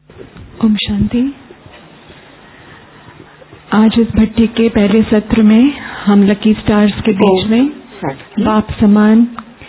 ओम शांति आज इस भट्टी के पहले सत्र में हम लकी स्टार्स के बीच में शांति बाप समान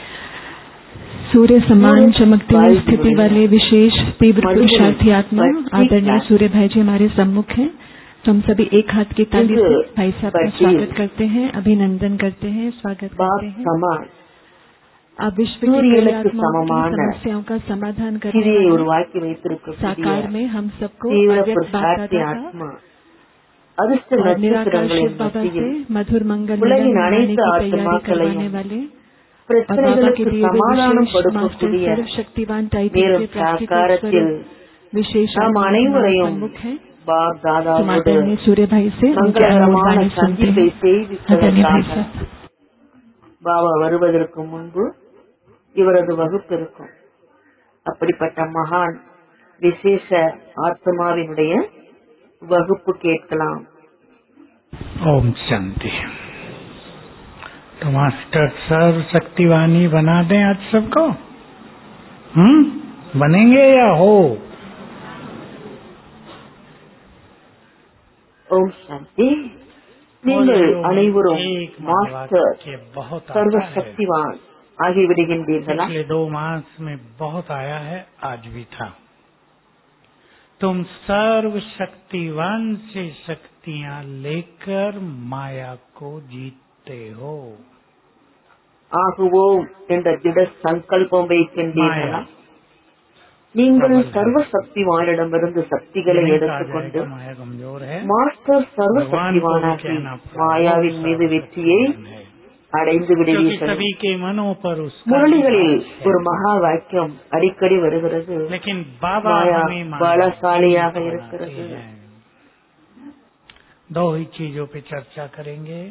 सूर्य समान चमकती हुई स्थिति वाले विशेष तीव्र पुरुषार्थी आत्मा आदरणीय सूर्य भाई जी हमारे सम्मुख हैं तो हम सभी एक हाथ की ताली से भाई साहब का स्वागत करते हैं अभिनंदन करते हैं स्वागत பாப் करते हैं சமான் आप विश्व की சூரியனுக்கு कई आत्माओं சமமான की समस्याओं का समाधान करने கிரியை वाले உருவாக்கி வைத்திருக்கக்கூடிய साकार में हम सबको தீவிர अव्यक्त बाप புருஷார்த்தி दादा का ஆத்மா அதிர்ஷ்ட और निराकार நட்சத்திரங்களின் शिव बाबा से மத்தியில் मधुर मंगल உலகின் मिलन मनाने அனைத்து की तैयारी ஆத்மாக்களையும் करवाने वाले और बाबा के பிரச்சனைகளுக்கு दिए हुए சமாதானம் विशेष मास्टर கொடுக்கக்கூடிய सर्वशक्तिवान टाइटल மேலும் के प्राकृतिक சாக்காரத்தில் स्वरूप विशेष நாம் आत्मा हमारे அனைவரையும் सम्मुख है பாப் तुम தாதாவோடு आदरणीय सूर्य भाई से उनके மங்களகரமான अनुवाणी सुनते சந்திப்பை हैं आदरणीय भाई செய்விப்பதற்காக साहब பாபா வருவதற்கு முன்பு இவரது வகுப்பு இருக்கும் அப்படிப்பட்ட மகான் விசேஷ ஆத்மாவினுடைய வகுப்பு கேட்கலாம் ओम शांति तो मास्टर सर्व शक्तिवानी बना दें आज सबको हम्म बनेंगे या हो ஓம் சாந்தி நீங்கள் அனைவரும் एक மாஸ்டர் वाक्य बहुत சர்வ आता है சக்திவான் ஆகிவிடுகின்றீர்களா पिछले दो मास में बहुत आया है आज भी था तुम सर्व शक्तिवान से शक्तियां लेकर माया को जीतते हो ஆகுவோம் என்ற திட சங்கல்பம் வைக்கின்றீர்களா माया நீங்கள் சர்வ சக்திவானிடமிருந்து சக்திகளை नहीं कहा எடுத்துக்கொண்டு जाएगा माया कमजोर है மாஸ்டர் சர்வ भगवान को भी சக்திவானாகி कहना पड़ा, மாயாவின் மீது வெற்றியை है அடைந்து क्योंकि விடுவீர்கள் सभी के मनों पर उसका முரளிகளில் निवास ஒரு है। மகா வாக்கியம் அடிக்கடி வருகிறது लेकिन बाबा माया हमें माया बलशालिயாக बनाते இருக்கிறது. हैं। दो ही चीजों पे चर्चा करेंगे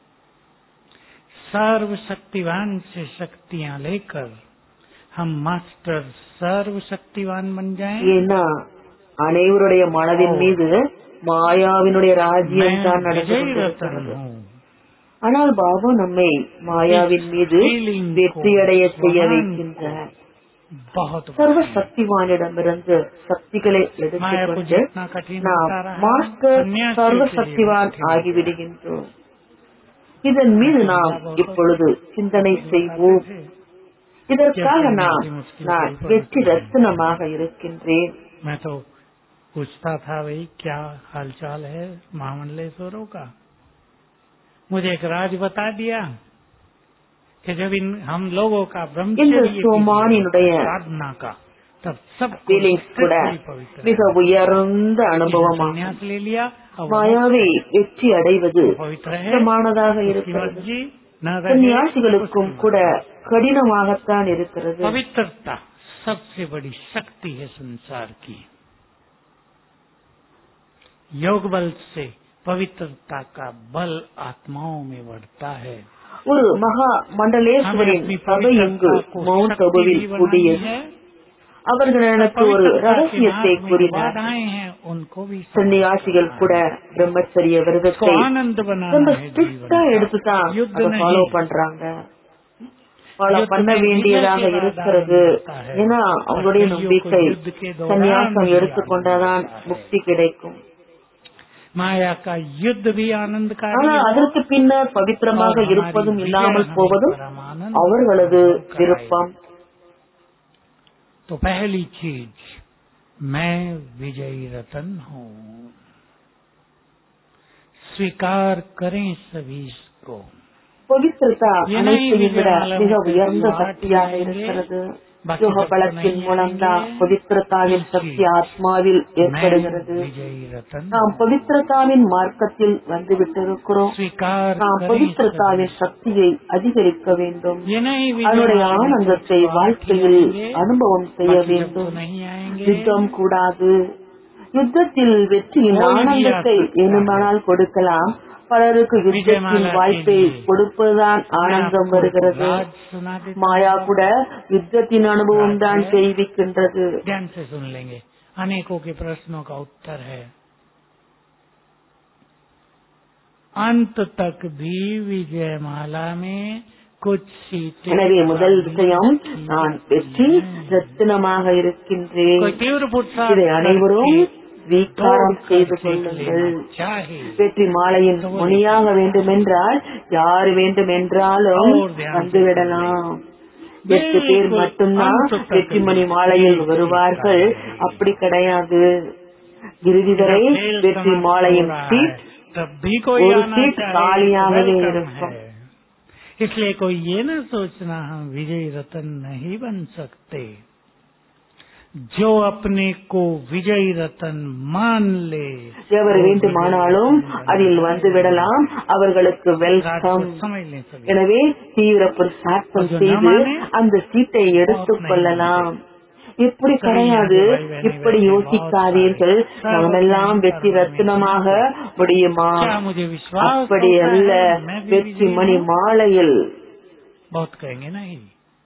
सर्व शक्तिवान से शक्तियां लेकर हम मास्टर सर्व शक्तिवान बन जाएं ஏன்னா அனைவருடைய மனதின் மீது மாயாவினுடைய ராஜ்யம் मैं தான் நடந்து विजयी रतन கொண்டிருக்கிறது हूँ ஆனால் பாபா நம்மை மாயாவின் மீது வெற்றியடைய செய்ய வைக்கின்றார் बहुत சர்வ बड़ा है। சக்திவானிடமிருந்து சக்திகளை माया को எடுத்துக்கொண்டு जितना कठिन நாம் होता रहा மாஸ்டர் सन्यासी சர்வ के लिए சக்திவான் कठिन होता ஆகிவிடுகின்றோம் இதன் மீது நாம் இப்பொழுது சிந்தனை செய்வோம் है। இதற்காக நான் நான் வெற்றி ரத்தினமாக இருக்கின்றேன் मैं तो पूछता था भाई क्या हालचाल है महामंडलेश्वरों का मुझे एक राज बता दिया कि जब इन हम लोगों का இந்த ब्रह्मचर्य சோமானினுடைய की साधना का तब सब ஃபீலிங்ஸ் கூட மிக உயர்ந்த அனுபவமாகும் संन्यास ले लिया और वो மாயாவை வெற்றி அடைவது पवित्र है கஷ்டமானதாக उसकी இருக்கிறது मर्जी न रहे சன்னியாசிகளுக்கும் கூட கடினமாகத்தான் இருக்கிறது पवित्रता सबसे बड़ी शक्ति है संसार की योग बल से पवित्रता का बल आत्माओं में बढ़ता है ஒரு மகா हमें மண்டலேஸ்வரின் अपनी சபை எங்கு पवित्रता को மவுண்ட் शक्ति அபுவில் भी बनानी கூடியது है அவர்கள் எனக்கு ஒரு पवित्रता के ரகசியத்தை मार्ग में கூறினார் बाधाएं हैं उनको भी சன்னியாசிகள் கூட பிரம்மச்சரிய उसको விரதத்தை आनंद ரொம்ப बनाना है ஸ்ட்ரிக்டா जीवन எடுத்துதான் का युद्ध அதை ஃபாலோ नहीं பண்றாங்க ஃபாலோ युद्ध பண்ண में வேண்டியதாக विजय के இருக்கிறது बाद आनंद आता है। ஏன்னா அவங்களுடைய और நம்பிக்கை कईयों को युद्ध के दौरान சன்னியாசம் भी எடுத்துக்கொண்டாதான் आनंद आता है। முக்தி கிடைக்கும் माया का युद्ध भी आनंदकारी ஆனா है அதற்கு பின்னர் பவித்திரமாக और हमारी இருப்பதும் विजय இல்லாமல் हमें போவதும் परमानंद அவர்களது कराए। விருப்பம் तो पहली चीज मैं विजयी रतन हूँ स्वीकार करें सभी इसको பவித்திரதா ஏன்னா அனைத்தையும் விட இது மிக நம்மளுக்கு உயர்ந்த பாட்டு சக்தியாக இங்கே இருக்கிறது பாக்கி யோக பலத்தின் சத்துணை மூலம்தான் இங்கே பவித்திரதாவின் சக்தி ஆத்மாவில் मैं ஏற்படுகிறது विजयी रतन நாம் பவித்திரதாவின் மார்க்கத்தில் வந்து விட்டிருக்கிறோம் स्वीकार நாம் करें பவித்திரதாவின் சக்தியை அதிகரிக்க வேண்டும் ये नहीं அதனுடைய विजय ஆனந்தத்தை मार्ग வாழ்க்கையில் आएंगे, அனுபவம் செய்ய बाकी जब तो வேண்டும் नहीं आएंगे யுத்தம் கூடாது யுத்தத்தில் வெற்றியின் ஓய்வு ஆனந்தத்தை இல்லாத வேணுமானால் கொடுக்கலாம் பலருக்கு யுத்தத்தின் விஜயமாலா வாய்ப்பை கேள்வி. கொடுப்பதுதான் मैं ஆனந்தம் आपको வருகிறது राज सुना देता மாயா हूँ। கூட யுத்தத்தின் அனுபவம் தான் ராஜ்ய. செய்விக்கின்றது ध्यान से सुन लेंगे अनेकों के प्रश्नों का उत्तर है अंत तक भी विजयमाला में कुछ सीटें எனவே முதல் खाली விஷயம் நான் வெற்றி हैं। ரத்தினமாக இருக்கின்றேன் कोई तीव्र पुरुषार्थ இதை அனைவரும் करके ஸ்வீகாரம் दौड़ செய்து करके கொள்ளுங்கள் लेना चाहिए வெற்றி மாலையின் முனியாக வேண்டுமென்றால் யார் வேண்டுமென்றாலும் வந்துவிடலாம் எட்டு பேர் மட்டும்தான் வெற்றிமணி மாலையில் வருவார்கள் அப்படி கிடையாது இறுதி வரை खेल வெற்றி समाप्त மாலையின் हो रहा சீட் है, तब भी कोई ஒரு आना सीट चाहे, காலியாகவே welcome இருக்கும். है। इसलिए कोई ये न सोचना हम विजय रतन नहीं बन सकते जो अपने को विजय रतन मान ले எவர் वो வேண்டுமானாலும் विजयी रतन அதில் बन வந்து जाए। விடலாம் அவர்களுக்கு रात को வெல்கம் समझ लें सभी எனவே தீவிர புருஷார்த்தம் செய்து அந்த சீட்டை எடுத்துக் கொள்ளலாம் இப்படி கிடையாது இப்படி யோசிக்காதீர்கள் நாமெல்லாம் வெற்றி ரத்தினமாக முடியுமா क्या मुझे विश्वास அப்படி होता அல்ல है, मैं भी வெற்றி विजयी மணி हूँ? மாலையில் बहुत कहेंगे नहीं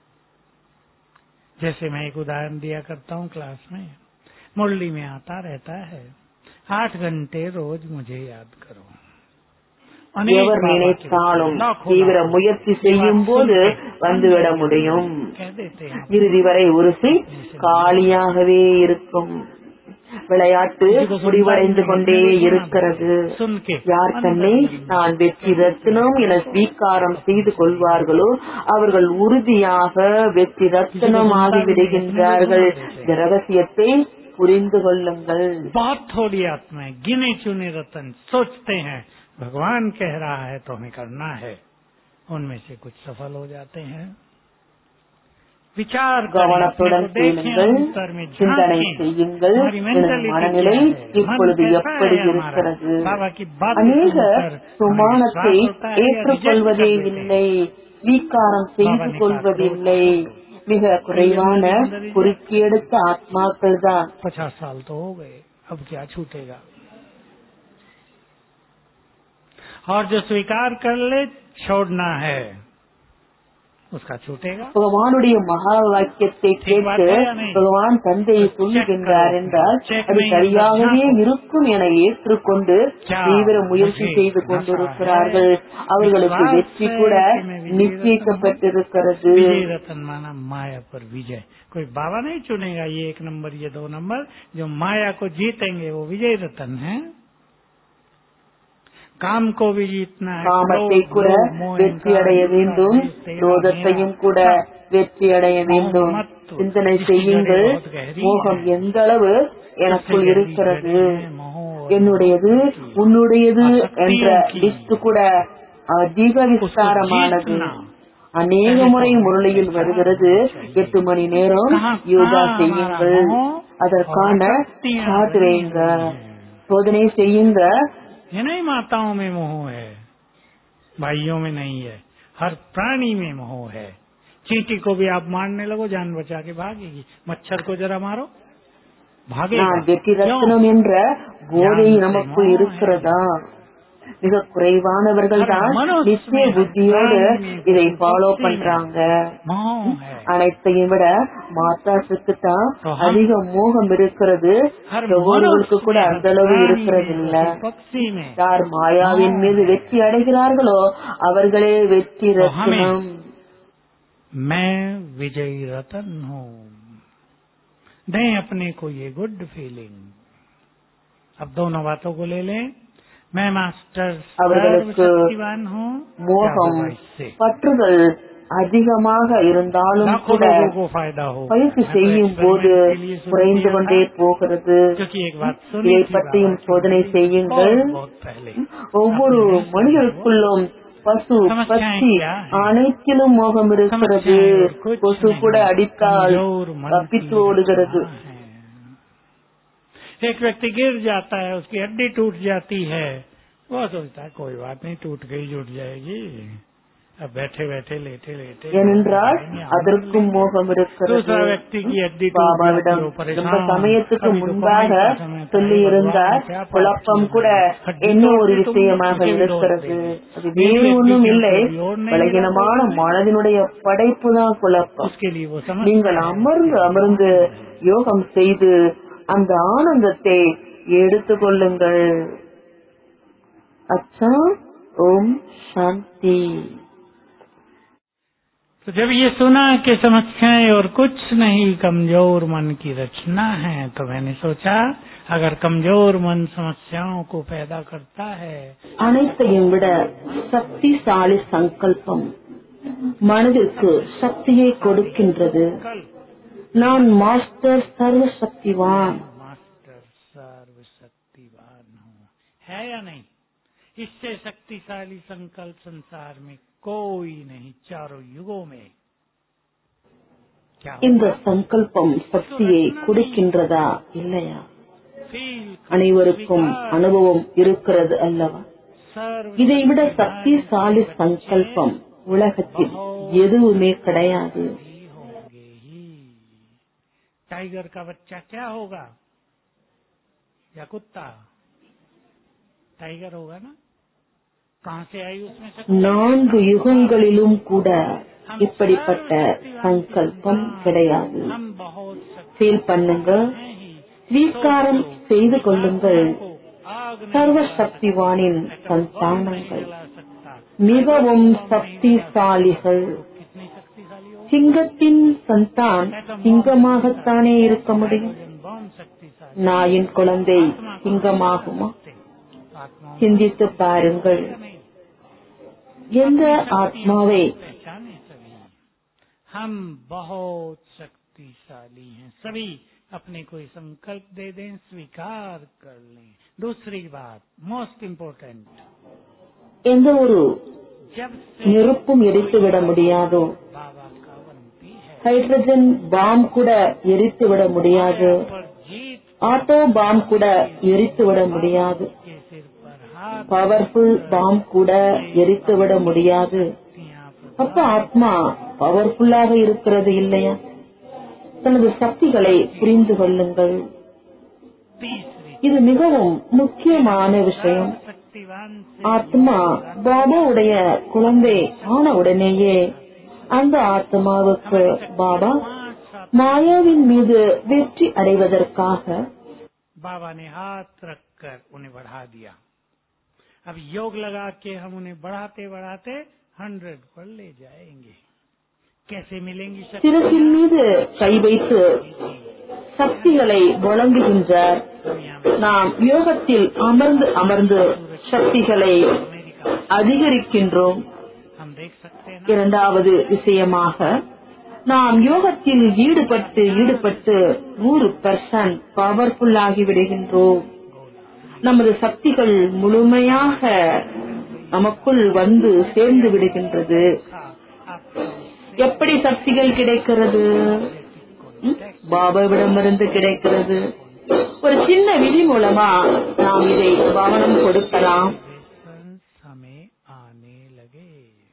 जैसे मैं एक उदाहरण दिया करता हूँ क्लास में मुरली में आता रहता है आठ घंटे रोज मुझे याद करो अनेक எவர் बाबा के நினைத்தாலும் लाखों தீவிர लाखों முயற்சி செய்யும் போது வந்துவிட முடியும் कह देते हैं இறுதி வரை ஒரு சீட் காலியாகவே இருக்கும் விளையாட்டு முடிவடைந்து கொண்டே இருக்கிறது सुन के யார் தன்னை நான் வெற்றி ரத்தினம் என ஸ்வீகாரம் செய்து கொள்வார்களோ அவர்கள் உறுதியாக வெற்றி ரத்தினம் ஆகிவிடுகின்றார்கள் இந்த ரகசியத்தை புரிந்து கொள்ளுங்கள் बहुत थोड़ी आत्माएं गिने चुने रतन सोचते हैं भगवान कह रहा है तो हमें करना है उनमें से कुछ सफल हो जाते हैं विचार करें, கவனத்துடன் अपने को देखें, கேளுங்கள் अंतर में சிந்தனை झांकें। செய்யுங்கள் हमारी எனது mentality மனநிலை क्या है? இப்பொழுது मन कैसा எப்படி है हमारा? இருக்கிறது बाबा की बात அநேக सुनकर हमें சுமானத்தை विश्वास होता है या ஏற்றுக்கொள்வதே reject कर देते हैं? இல்லை ஸ்வீகாரம் செய்து கொள்வதில்லை மிக குறைவான குறுக்கியெடுத்த ஆத்மாக்கள் தான் पचास साल तो हो गए अब क्या छूटेगा और जो स्वीकार कर ले छोड़ना है उसका छूटेगा பகவானுடைய மகா வாக்கியத்தை கேட்டு பகவான் தந்தையை சொல்லுகின்றார் என்றால் அது சரியாகவே இருக்கும் என ஏற்றுக்கொண்டு தீவிர முயற்சி செய்து கொண்டிருக்கிறார்கள் அவர்களுக்கு வெற்றி கூட நிச்சயிக்கப்பட்டிருக்கிறது विजय रतन माना माया पर विजय कोई बाबा नहीं चुनेगा ये एक नंबर ये दो नंबर जो माया को जीतेंगे वो विजय रतन है काम को भी जीतना है காமத்தை क्रोध, கூட लोभ, मोह, வெற்றி अहंकार, அடைய ईर्ष्या, வேண்டும் द्वेष, तेरा, குரோதத்தையும் मेरा, கூட வெற்றி அடைய வேண்டும் மோகமத்து. சிந்தனை इसकी செய்யுங்கள் जड़ें बहुत गहरी மோகம் हैं। எந்த அளவு எனக்குள் सबसे गहरी இருக்கிறது जड़ें हैं मोह और என்னுடையது मोह की। உன்னுடையது ஆசக்தியும் என்ற की। லிஸ்ட் கூட அதிக விஸ்தாரமானது जीतना। அநேக முறை முரளியில் வருகிறது எட்டு மணி நேரம் कहाँ- யோகா कहाँ செய்யுங்கள் हमारा मोह அதற்கான और आसक्तियां சார்ட் बनी வைங்க हुई हैं। சோதனை செய்யுங்க ये नहीं माताओं में मोह है भाइयों में नहीं है हर प्राणी में मोह है चींटी को भी आप मारने लगो जान बचा के भागेगी मच्छर को जरा मारो भागेगा நான் வெற்றி क्यों? ரத்னம் என்ற போதை ஞானத்தை நமக்குள் மோகம் இருக்கிறதா மிக குறைவானவர்கள் தான் மனோஸ்மி நிச்சய புத்தியோடு பிராணி இதை ஃபாலோ புத்தி. பண்றாங்க मोह है அனைத்தையும் விட மாத்தாசுக்கு தான் ஆஹா. அதிக மோகம் இருக்கிறது हर சகோதரர்களுக்கு கூட मनुष्य में, அந்த அளவு प्राणी இருக்கிறது में, இல்ல पशु पक्षी में யார் மாயாவின் மீது வெற்றி அடைகிறார்களோ அவர்களே வெற்றி तो हमें ரத்னம் मैं विजयी रतन हूँ दें अपने को ये गुड फीलिंग अब दोनों बातों को ले लें मैं मास्टर அவர்களுக்கு सर्वशक्तिवान हूँ மோகம் जादूगर से பற்றுதல் அதிகமாக இருந்தாலும் लाखों கூட लोगों को फायदा हो பயிற்சி செய்யும் போது குறைந்து கொண்டே போகிறது क्योंकि एक बात सुनी இதை थी பற்றியும் बाबा की சோதனை செய்யுங்கள் बहुत बहुत पहले ஒவ்வொரு மனிதருக்குள்ளும் பசு பட்சி அனைத்திலும் மோகம் இருக்கிறது கொசு கூட அடித்தால் தப்பித்து ஓடுகிறது एक व्यक्ति गिर जाता है उसकी हड्डी टूट जाती है वो सोचता है कोई बात नहीं टूट गई जुट जाएगी अब बैठे बैठे लेटे लेटे ஏனென்றால் அதற்கும் மோகம் இருக்கிறது दूसरा व्यक्ति की हड्डी टूट जाती பாபாவிடம் है, वो परेशान ரொம்ப சமயத்துக்கு अभी तो முன்பாக कमाई का समय था, சொல்லி இருந்தார் भगवान क्या पाप குழப்பம் கூட हड्डी என்ன तोड़ ஒரு दी तुमने, விஷயமாக उसे भी तोड़ இருக்கிறது देंगे। அது வேறு ஒன்றும் இல்லை कोई और नहीं பலகீனமான मिला மனதினுடைய படைப்பு தான் குழப்பம் उसके लिए वो समझ நீங்கள் அமர்ந்து அமர்ந்து யோகம் செய்து அந்த ஆனந்தத்தை எடுத்துக்கொள்ளுங்கள் அச்சா ஓம் சாந்தி तो जब ये सुना कि समस्याएं और कुछ नहीं कमजोर मन की रचना है तो मैंने सोचा अगर कमजोर मन समस्याओं को पैदा करता है அனைத்தையும் விட சக்திசாலி சங்கல்பம் மனதிற்கு சக்தியை கொடுக்கின்றது कल நான் மாஸ்டர் சர்வ சக்திவான் मास्टर सर्वशक्तिवान हूँ है या नहीं इससे शक्तिशाली संकल्प संसार में कोई नहीं चारों युगों में क्या இந்த சங்கல்பம் சக்தியை கொடுக்கின்றதா இல்லையா फील அனைவருக்கும் அனுபவம் இருக்கிறது அல்லவா सर्व இதைவிட சக்திசாலி சங்கல்பம் உலகத்தில் எதுவுமே கிடையாது भी होंगे ही टाइगर का बच्चा क्या होगा या कुत्ता टाइगर होगा ना कहाँ से आई उसमें शक्ति நான்கு யுகங்களிலும் கூட இப்படிப்பட்ட சங்கல்பம் கிடையாது हम बहुत शक्ति ஃபீல் பண்ணுங்க हैं ही ஸ்வீகாரம் செய்து கொள்ளுங்கள் को आग नहीं சர்வ जला சக்திவானின் सकता, बम नहीं சந்தானங்கள் जला सकता மிகவும் சக்திசாலிகள் कितनी शक्तिशाली हो சிங்கத்தின் சந்தான் சிங்கமாகத்தானே இருக்க முடியும் हाइड्रोजन बम शक्तिशाली நாயின் குழந்தை சிங்கமாகுமா आत्माओं சிந்தித்து பாருங்கள் नहीं எந்த ஆத்மாவை पहचाने सभी हम बहुत शक्तिशाली हैं सभी अपने कोई संकल्प दे दें स्वीकार कर लें दूसरी बात मोस्ट इम्पोर्टेंट எந்த ஒரு जब से நெருப்பும் எரித்துவிட முடியாதோ बाबा का बनती है ஹைட்ரஜன் பாம் கூட எரித்துவிட முடியாது पर जीत ஆட்டோ பாம் கூட எரித்துவிட முடியாது के सिर पर हाथ பவர்ஃபுல் பாம் கூட எரித்துவிட முடியாது यहाँ पर அப்ப ஆத்மா பவர்ஃபுல்லாக இருக்கிறது இல்லையா தனது சக்திகளை புரிந்து கொள்ளுங்கள் तीसरी இது மிகவும் முக்கியமான விஷயம் शक्तिवान से ஆத்மா பாபாவுடைய குழந்தை ஆன உடனேயே அந்த ஆத்மாவுக்கு பாபா पांच सात மாயாவின் மீது வெற்றி அடைவதற்காக बाबा ने हाथ रखकर उन्हें बढ़ा दिया अब योग लगा के हम उन्हें बढ़ाते बढ़ाते हंड्रेड पर ले जाएंगे कैसे मिलेंगी शक्ति சிரசின் மீது கை வைத்து சக்திகளை வழங்குகின்றார் हम यहाँ நாம் யோகத்தில் அமர்ந்து அமர்ந்து சக்திகளை अमेरिका அதிகரிக்கின்றோம் हम देख सकते हैं ना இரண்டாவது விஷயமாக நாம் யோகத்தில் ஈடுபட்டு ஈடுபட்டு நூறு பெர்சன்ட் பவர்ஃபுல் ஆகி விடுகின்றோம் நமது சக்திகள் முழுமையாக நமக்குள் வந்து சேர்ந்து விடுகின்றது आपको எப்படி சக்திகள் கிடைக்கிறது ம்? பாபாவிடமிருந்து கிடைக்கிறது ஒரு சின்ன விதி மூலமா நாம் இதை கவனம் கொடுக்கலாம் Lessons हमें आने लगे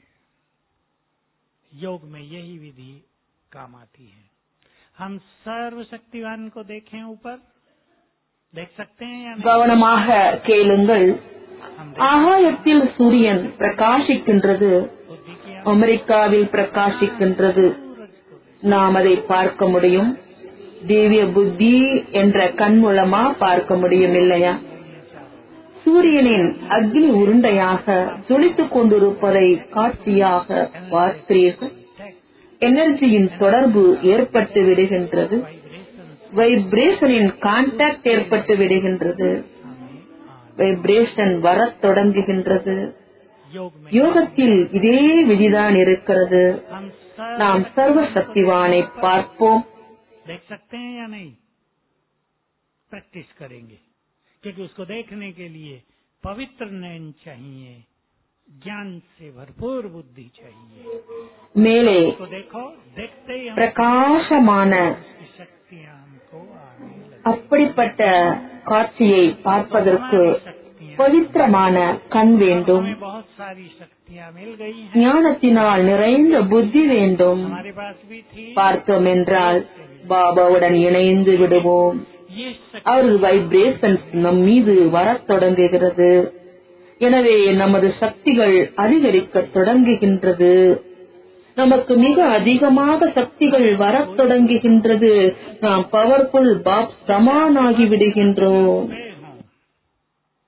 योग में यही विधि काम आती है हम सर्वशक्तिवान को देखें ऊपर देख सकते हैं या नहीं கவனமாக கேளுங்கள் हम ஆகாயத்தில் சூரியன் பிரகாசிக்கின்றது बुद्धि की அமெரிக்காவில் பிரகாசிக்கின்றது सूरज को நாம் அதை பார்க்க முடியும் திவ்ய புத்தி என்ற கண் மூலமா பார்க்க முடியும் இல்லையா சூரியனின் அக்னி உருண்டையாக ஜொலித்துக் கொண்டிருப்பதை காட்சியாக பார்க்கிறீர்கள் எனர்ஜியின் தொடர்பு ஏற்பட்டு விடுகின்றது वाइब्रेशन வைப்ரேஷனின் கான்டாக்ட் ஏற்பட்டு விடுகின்றது வைப்ரேஷன் வரத் தொடங்குகின்றது योग में யோகத்தில் இதே விதிதான் இருக்கிறது हम सर्व நாம் சர்வ சக்திவானை பார்ப்போம் देख सकते हैं या नहीं प्रैक्टिस करेंगे क्योंकि उसको देखने के लिए पवित्र नयन चाहिए ज्ञान से भरपूर बुद्धि चाहिए மேலே उसको देखो देखते ही हम பிரகாசமான की शक्तियां हमको आने लगी அப்படிப்பட்ட காட்சியை பார்ப்பதற்கு शक्तियां பவித்திரமான கண் வேண்டும் हमें बहुत सारी शक्तियां मिल गई हैं ஞானத்தினால் நிறைந்த புத்தி வேண்டும் हमारे पास भी थी பார்த்தோம் என்றால் பாபாவுடன் இணைந்து விடுவோம் ये शक्ति அவரது வைப்ரேஷன்ஸ் நம் மீது வரத் தொடங்குகிறது எனவே நமது சக்திகள் அதிகரிக்க தொடங்குகின்றது நமக்கு மிக அதிகமாக சக்திகள் வரத் தொடங்குகின்றது நாம் பவர்ஃபுல் பாப் சமானாகி விடுகின்றோம் पे हों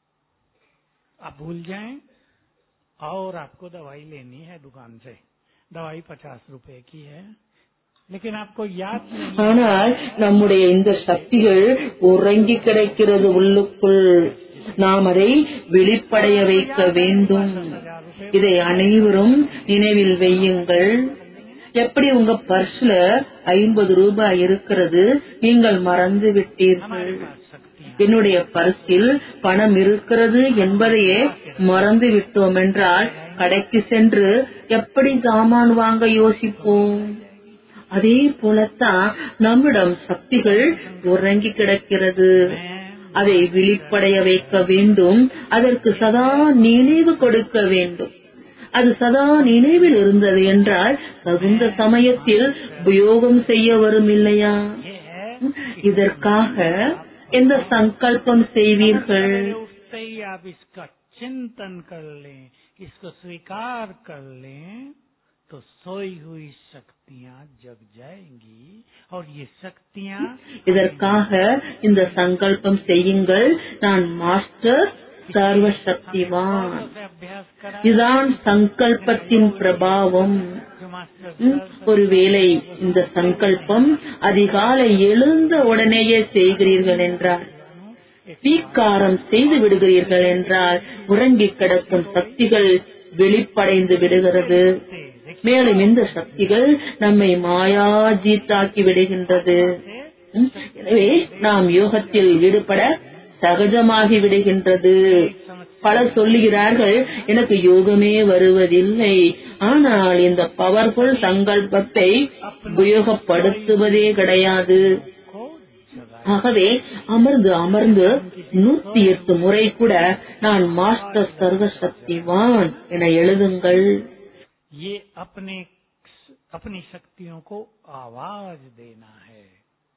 आप भूल जाएं और आपको दवाई लेनी है दुकान से दवाई पचास रुपए की है लेकिन आपको याद नहीं ஆனால் நம்முடைய இந்த சக்திகள் உறங்கி கிடக்கிறது உள்ளுக்குள் நாம் அதை வெளிப்படைய வைக்க வேண்டும் இதை அனைவரும் நினைவில் வையுங்கள் எப்படி உங்க பர்ஸ்ல ஐம்பது ரூபாய் இருக்கிறது நீங்கள் மறந்து விட்டீர்கள் हमारे पास शक्ति என்னுடைய பர்சில் பணம் இருக்கிறது என்பதையே மறந்து விட்டோம் என்றால் கடைக்கு சென்று எப்படி சாமான் வாங்க யோசிப்போம் அதே போலத்தான் நம்மிடம் சக்திகள் உறங்கி கிடக்கிறது அதை விழிப்படைய வைக்க வேண்டும் அதற்கு சதா நினைவு கொடுக்க வேண்டும் அது சதா நினைவில் இருந்தது என்றால் தகுந்த சமயத்தில் உபயோகம் செய்ய வரும் இல்லையா ये है இதற்காக எந்த சங்கல்பம் செய்வீர்கள் सवेरे उठते ही आप इसका चिंतन कर लें इसको स्वीकार कर लें तो सोई हुई शक्तियां जग जाएंगी और ये शक्तियां இதற்காக இந்த சங்கல்பம் செய்யுங்கள் நான் மாஸ்டர் சர்வ சக்திவான் सालों से अभ्यास करा இதுதான் சங்கல்பத்தின் பிரபாவம் जो मास्टर ம், ஒருவேளை இந்த சங்கல்பம் அதிகாலை எழுந்த உடனேயே செய்கிறீர்கள் என்றால் ஸ்வீகாரம் செய்து விடுகிறீர்கள் என்றால் உறங்கிக் கிடக்கும் சக்திகள் வெளிப்படைந்து விடுகிறது மேலும் இந்த சக்திகள் நம்மை மாயாஜீத்தாக்கி விடுகின்றது ம், எனவே நாம் யோகத்தில் ஈடுபட சகஜமாகி விடுகின்றது பலர் சொல்லுகிறார்கள் எனக்கு யோகமே வருவதில்லை ஆனால் இந்த பவர்ஃபுல் சங்கல்பத்தை உபயோகப்படுத்துவதே கிடையாது को जगा ஆகவே அமர்ந்து அமர்ந்து நூத்தி எட்டு முறை கூட நான் மாஸ்டர் சர்வ சக்திவான் என எழுதுங்கள் ये अपने अपनी शक्तियों को आवाज देना है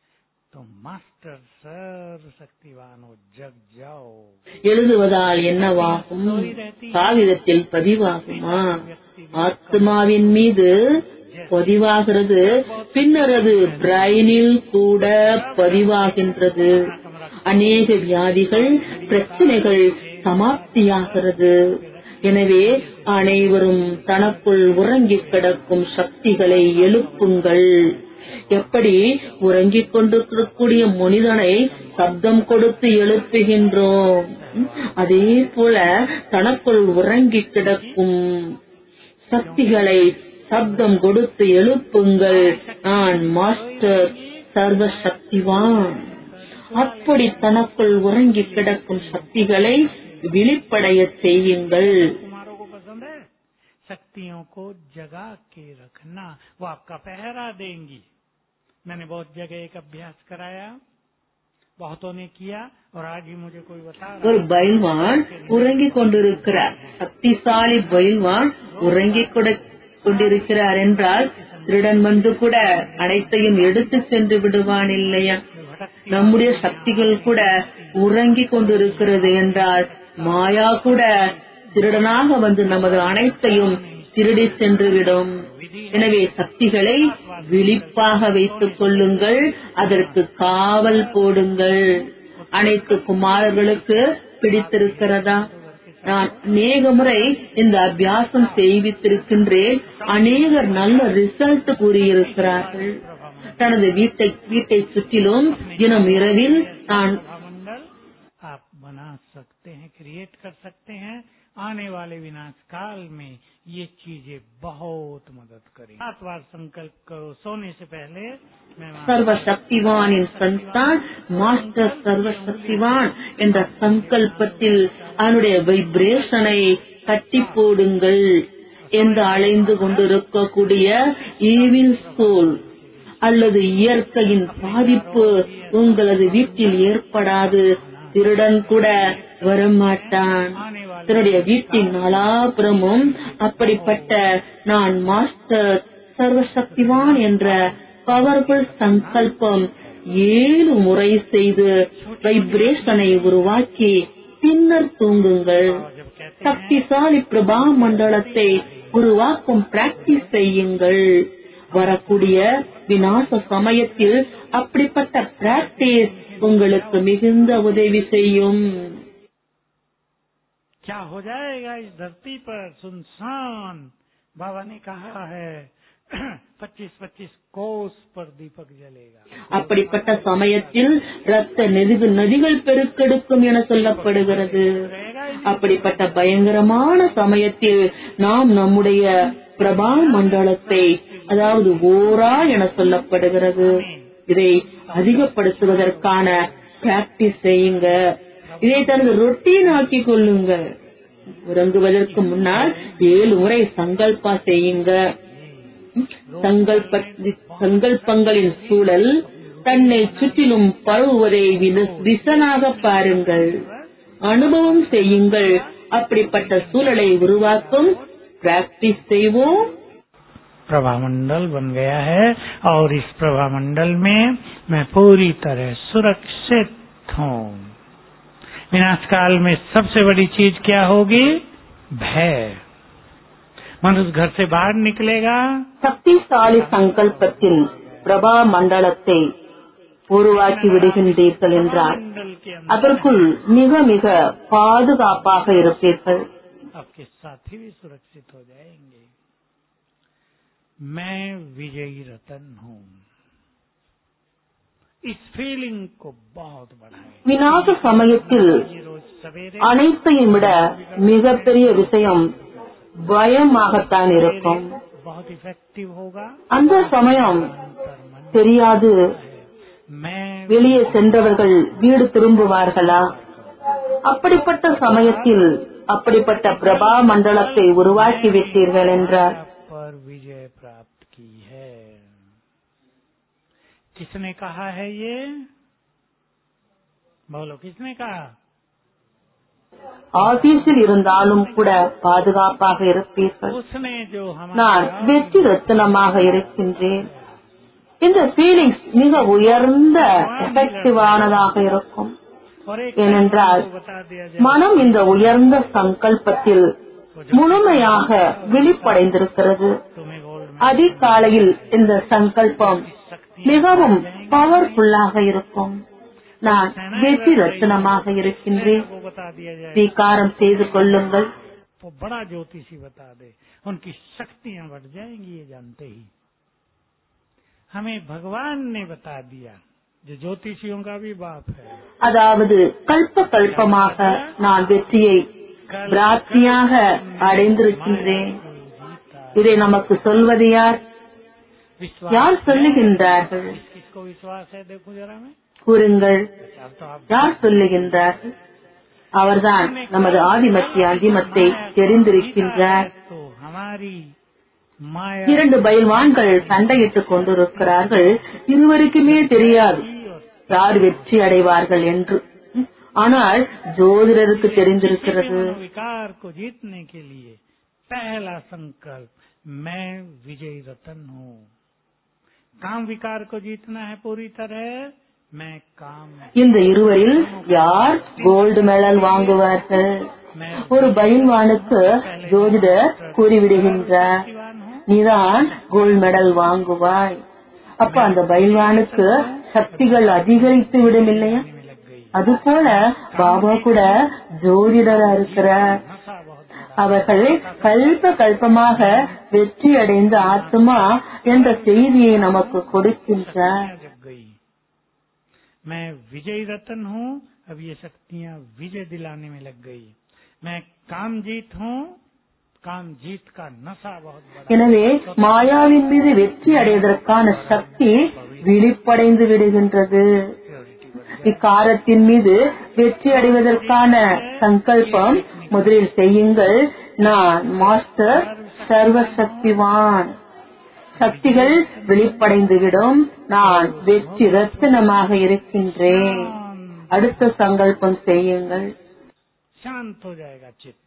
तो मास्टर सर्व शक्तिवान हो जग जाओ எழுதுவதால் என்னவாகும் காகிதத்தில் பதிவாகுமா ஆத்மாவின் மீது பதிவாகிறது பின்னர் அது பிரைனில் கூட பதிவாகின்றது அநேக வியாதிகள் பிரச்சனைகள் சமாப்தியாகிறது எனவே அனைவரும் தனக்குள் உறங்கிக் கிடக்கும் சக்திகளை எழுப்புங்கள் எப்படி உறங்கிக் கொண்டிருக்கக்கூடிய மனிதனை சப்தம் கொடுத்து எழுப்புகின்றோம் அதே போல தனக்குள் உறங்கிக் கிடக்கும் சக்திகளை சப்தம் கொடுத்து எழுப்புங்கள் நான் மாஸ்டர் சர்வ சக்திவான் அப்படி தனக்குள் உறங்கி கிடக்கும் சக்திகளை விழிப்படைய செய்யுங்கள் कुमारों को पसंद है शक्तियों को जगा के रखना वो आपका पहरा देंगी मैंने बहुत जगह एक अभ्यास कराया बहुतों ने किया और आज ही मुझे कोई बता रहा ஒரு பயில்வான் உறங்கிக் கொண்டிருக்கிறார் சக்திசாலி பயில்வான் உறங்கிக் கொட- கொண்டிருக்கிறார் என்றால் திருடன் வந்து கூட அனைத்தையும் எடுத்து சென்று விடுவான் இல்லையா भटकती நம்முடைய சக்திகள் கூட உறங்கிக் கொண்டிருக்கிறது என்றால் மாயா கூட திருடனாக வந்து நமது அனைத்தையும் திருடி சென்றுவிடும் எனவே சக்திகளை விழிப்பாக வைத்துக் கொள்ளுங்கள் அதற்கு காவல் போடுங்கள் அனைத்து குமாரர்களுக்கு பிடித்திருக்கிறதா நான் அநேக முறை இந்த அபியாசம் செய்வித்திருக்கின்றேன் அநேகர் நல்ல ரிசல்ட் கூறியிருக்கிறார்கள் தனது வீட்டை வீட்டை சுற்றிலும் தினம் இரவில் நான் मंडल आप बना सकते हैं क्रिएट कर सकते हैं आने वाले विनाश काल में ये चीजें बहुत मदद करेंगी सात बार संकल्प करो सोने से पहले मैं वहाँ சர்வ சக்திவானின் சந்தான் மாஸ்டர் சர்வ சக்திவான் என்ற சங்கல்பத்தில் அவனுடைய வைப்ரேஷனை தட்டி போடுங்கள் என்று அலைந்து கொண்டிருக்கக்கூடிய ஈவில் சோல் அல்லது இயற்கையின் பாதிப்பு உங்களது வீட்டில் ஏற்படாது திருடன் கூட வரமாட்டான் தன்னுடைய வீட்டின் நாலாபுறமும் அப்படிப்பட்ட நான் மாஸ்டர் சர்வசக்திவான் என்ற பவர்ஃபுல் சங்கல்பம் ஏழு முறை செய்து வைப்ரேஷனை உருவாக்கி பின்னர் தூங்குங்கள் जब कहते சக்திசாலி பிரபா மண்டலத்தை உருவாக்கும் பிராக்டிஸ் செய்யுங்கள் வரக்கூடிய விநாச சமயத்தில் அப்படிப்பட்ட பிராக்டிஸ் உங்களுக்கு மிகுந்த உதவி செய்யும் क्या हो जाएगा इस धरती पर सुनसान बाबा ने कहा है पच्चीस पच्चीस कोस पर दीपक जलेगा அப்படிப்பட்ட சமயத்தில் ரத்த நெதிவு நதிகள் பெருக்கெடுக்கும் என சொல்லப்படுகிறது அப்படிப்பட்ட பயங்கரமான சமயத்தில் நாம் நம்முடைய பிரபா மண்டலத்தை அதாவது ஓரா என சொல்லப்படுகிறது இதை அதிகப்படுத்துவதற்கான பிராக்டிஸ் செய்யுங்க இதை தனது ரொட்டீன் ஆக்கிக் கொள்ளுங்கள் உறங்குவதற்கு முன்னால் ஏழு முறை சங்கல்பா செய்யுங்க சங்கல்ப சங்கல்பங்களின் சூழல் தன்னை சுற்றிலும் பரவுவதை வித- விசனாக பாருங்கள் அனுபவம் செய்யுங்கள் அப்படிப்பட்ட சூழலை உருவாக்கும் பிராக்டிஸ் செய்வோம் प्रभामंडल बन गया है और इस प्रभामंडल में मैं पूरी तरह सुरक्षित हूँ विनाश काल में सबसे बड़ी चीज क्या होगी भय मनुष्य घर से बाहर निकलेगा சக்திசாலி சங்கல்பத்தில் பிரபா மண்டலத்தை உருவாக்கி விடுகின்றீர்கள் என்றால் मंडल के अंदर அதற்குள் மிக மிக பாதுகாப்பாக இருப்பீர்கள் आपके साथी भी सुरक्षित हो जाएंगे मैं विजयी रतन हूँ इस फीलिंग को बहुत बढ़ाए விநாச சமயத்தில் ये रोज सवेरे அனைத்தையும் விட மிகப்பெரிய விஷயம் பயமாகத்தான் இருக்கும் बहुत इफेक्टिव होगा அந்த சமயம் अंतर मन தெரியாது है मैं வெளியே சென்றவர்கள் வீடு திரும்புவார்களா அப்படிப்பட்ட சமயத்தில் அப்படிப்பட்ட பிரபா மண்டலத்தை உருவாக்கி விட்டீர்கள் என்றார் पर विजय प्राप्त की है किसने कहा है ये बोलो किसने कहा ஆபீஸில் இருந்தாலும் கூட பாதுகாப்பாக இருப்பீர்கள் उसने जो நான் हमारा வெற்றி ரத்தினமாக இருக்கின்றேன் இந்த ஃபீலிங்ஸ் மிக உயர்ந்த எஃபெக்டிவானதாக இருக்கும் और एक ஏனென்றால் को बता दिया जाए மனம் இந்த உயர்ந்த சங்கல்பத்தில் முழுமையாக விழிப்படைந்திருக்கிறது तुम्हें गोल्ड அதிகாலையில் இந்த சங்கல்பம் மிகவும் பவர்ஃபுல்லாக இருக்கும் நான் வெற்றி ரத்தினமாக இருக்கின்றேன் को बता दिया जाए ஸ்வீகாரம் செய்து கொள்ளுங்கள் वो बड़ा ज्योतिषी बता दे उनकी शक्तियां बढ़ जाएंगी ये जानते ही हमें भगवान ने बता दिया जो ज्योतिषियों का भी बाप है அதாவது கல்ப கல்பமாக நான் வெற்றியை பிராப்தியாக அடைந்திருக்கின்றேன் இதை நமக்கு சொல்வது யார் विश्वास யார் சொல்லுகின்றார்கள் किसको विश्वास है देखो जरा मैं கூறுங்கள் अब तो आप யார் சொல்லுகின்றார்கள் அவர்தான் நமது ஆதிமத்திய அந்திமத்தை தெரிந்திருக்கின்றார் तो हमारी माया இரண்டு பயில்வான்கள் சண்டையிட்டுக் கொண்டிருக்கிறார்கள் இருவருக்குமே தெரியாது யார் வெற்றி அடைவார்கள் என்று ஆனால் ஜோதிடருக்கு தெரிந்திருக்கிறது विकार को जीतने के लिए पहला संकल्प मैं विजयी रतन हूँ काम विकार को जीतना है पूरी तरह मैं काम இந்த இருவரில் யார் கோல்டு மெடல் வாங்குவார்கள் मैं ஒரு பயில்வானுக்கு ஜோதிடர் கூறிவிடுகின்றார் विद्वान हूँ நீதான் கோல்டு மெடல் வாங்குவாய் அப்ப அந்த பயில்வானுக்கு சக்திகள் அதிகரித்து விடும் இல்லையா में लग गई அதுபோல பாபா கூட ஜோதிடரா இருக்கிறார் नशा बहुत बड़ा அவர்கள் கல்ப கல்பமாக வெற்றி அடைந்த ஆத்மா என்ற செய்தியை நமக்கு கொடுக்கின்றார் शक्तियाँ जग गई मैं विजयी रतन हूँ अब ये शक्तियाँ विजय दिलाने में लग गई मैं काम जीत हूँ काम जीत का नशा बहुत बड़ा எனவே மாயாவின் மீது வெற்றி அடைவதற்கான சக்தி விழிப்படைந்து விடுகின்றது இக்காரத்தின் மீது வெற்றி அடைவதற்கான சங்கல்பம் முதலில் செய்யுங்கள் நான் மாஸ்டர் சர்வசக்திவான் சக்திகள் வெளிப்படைந்துவிடும் நான் வெற்றி ரத்தினமாக இருக்கின்றேன் அடுத்த சங்கல்பம் செய்யுங்கள் शांत हो जाएगा चित्त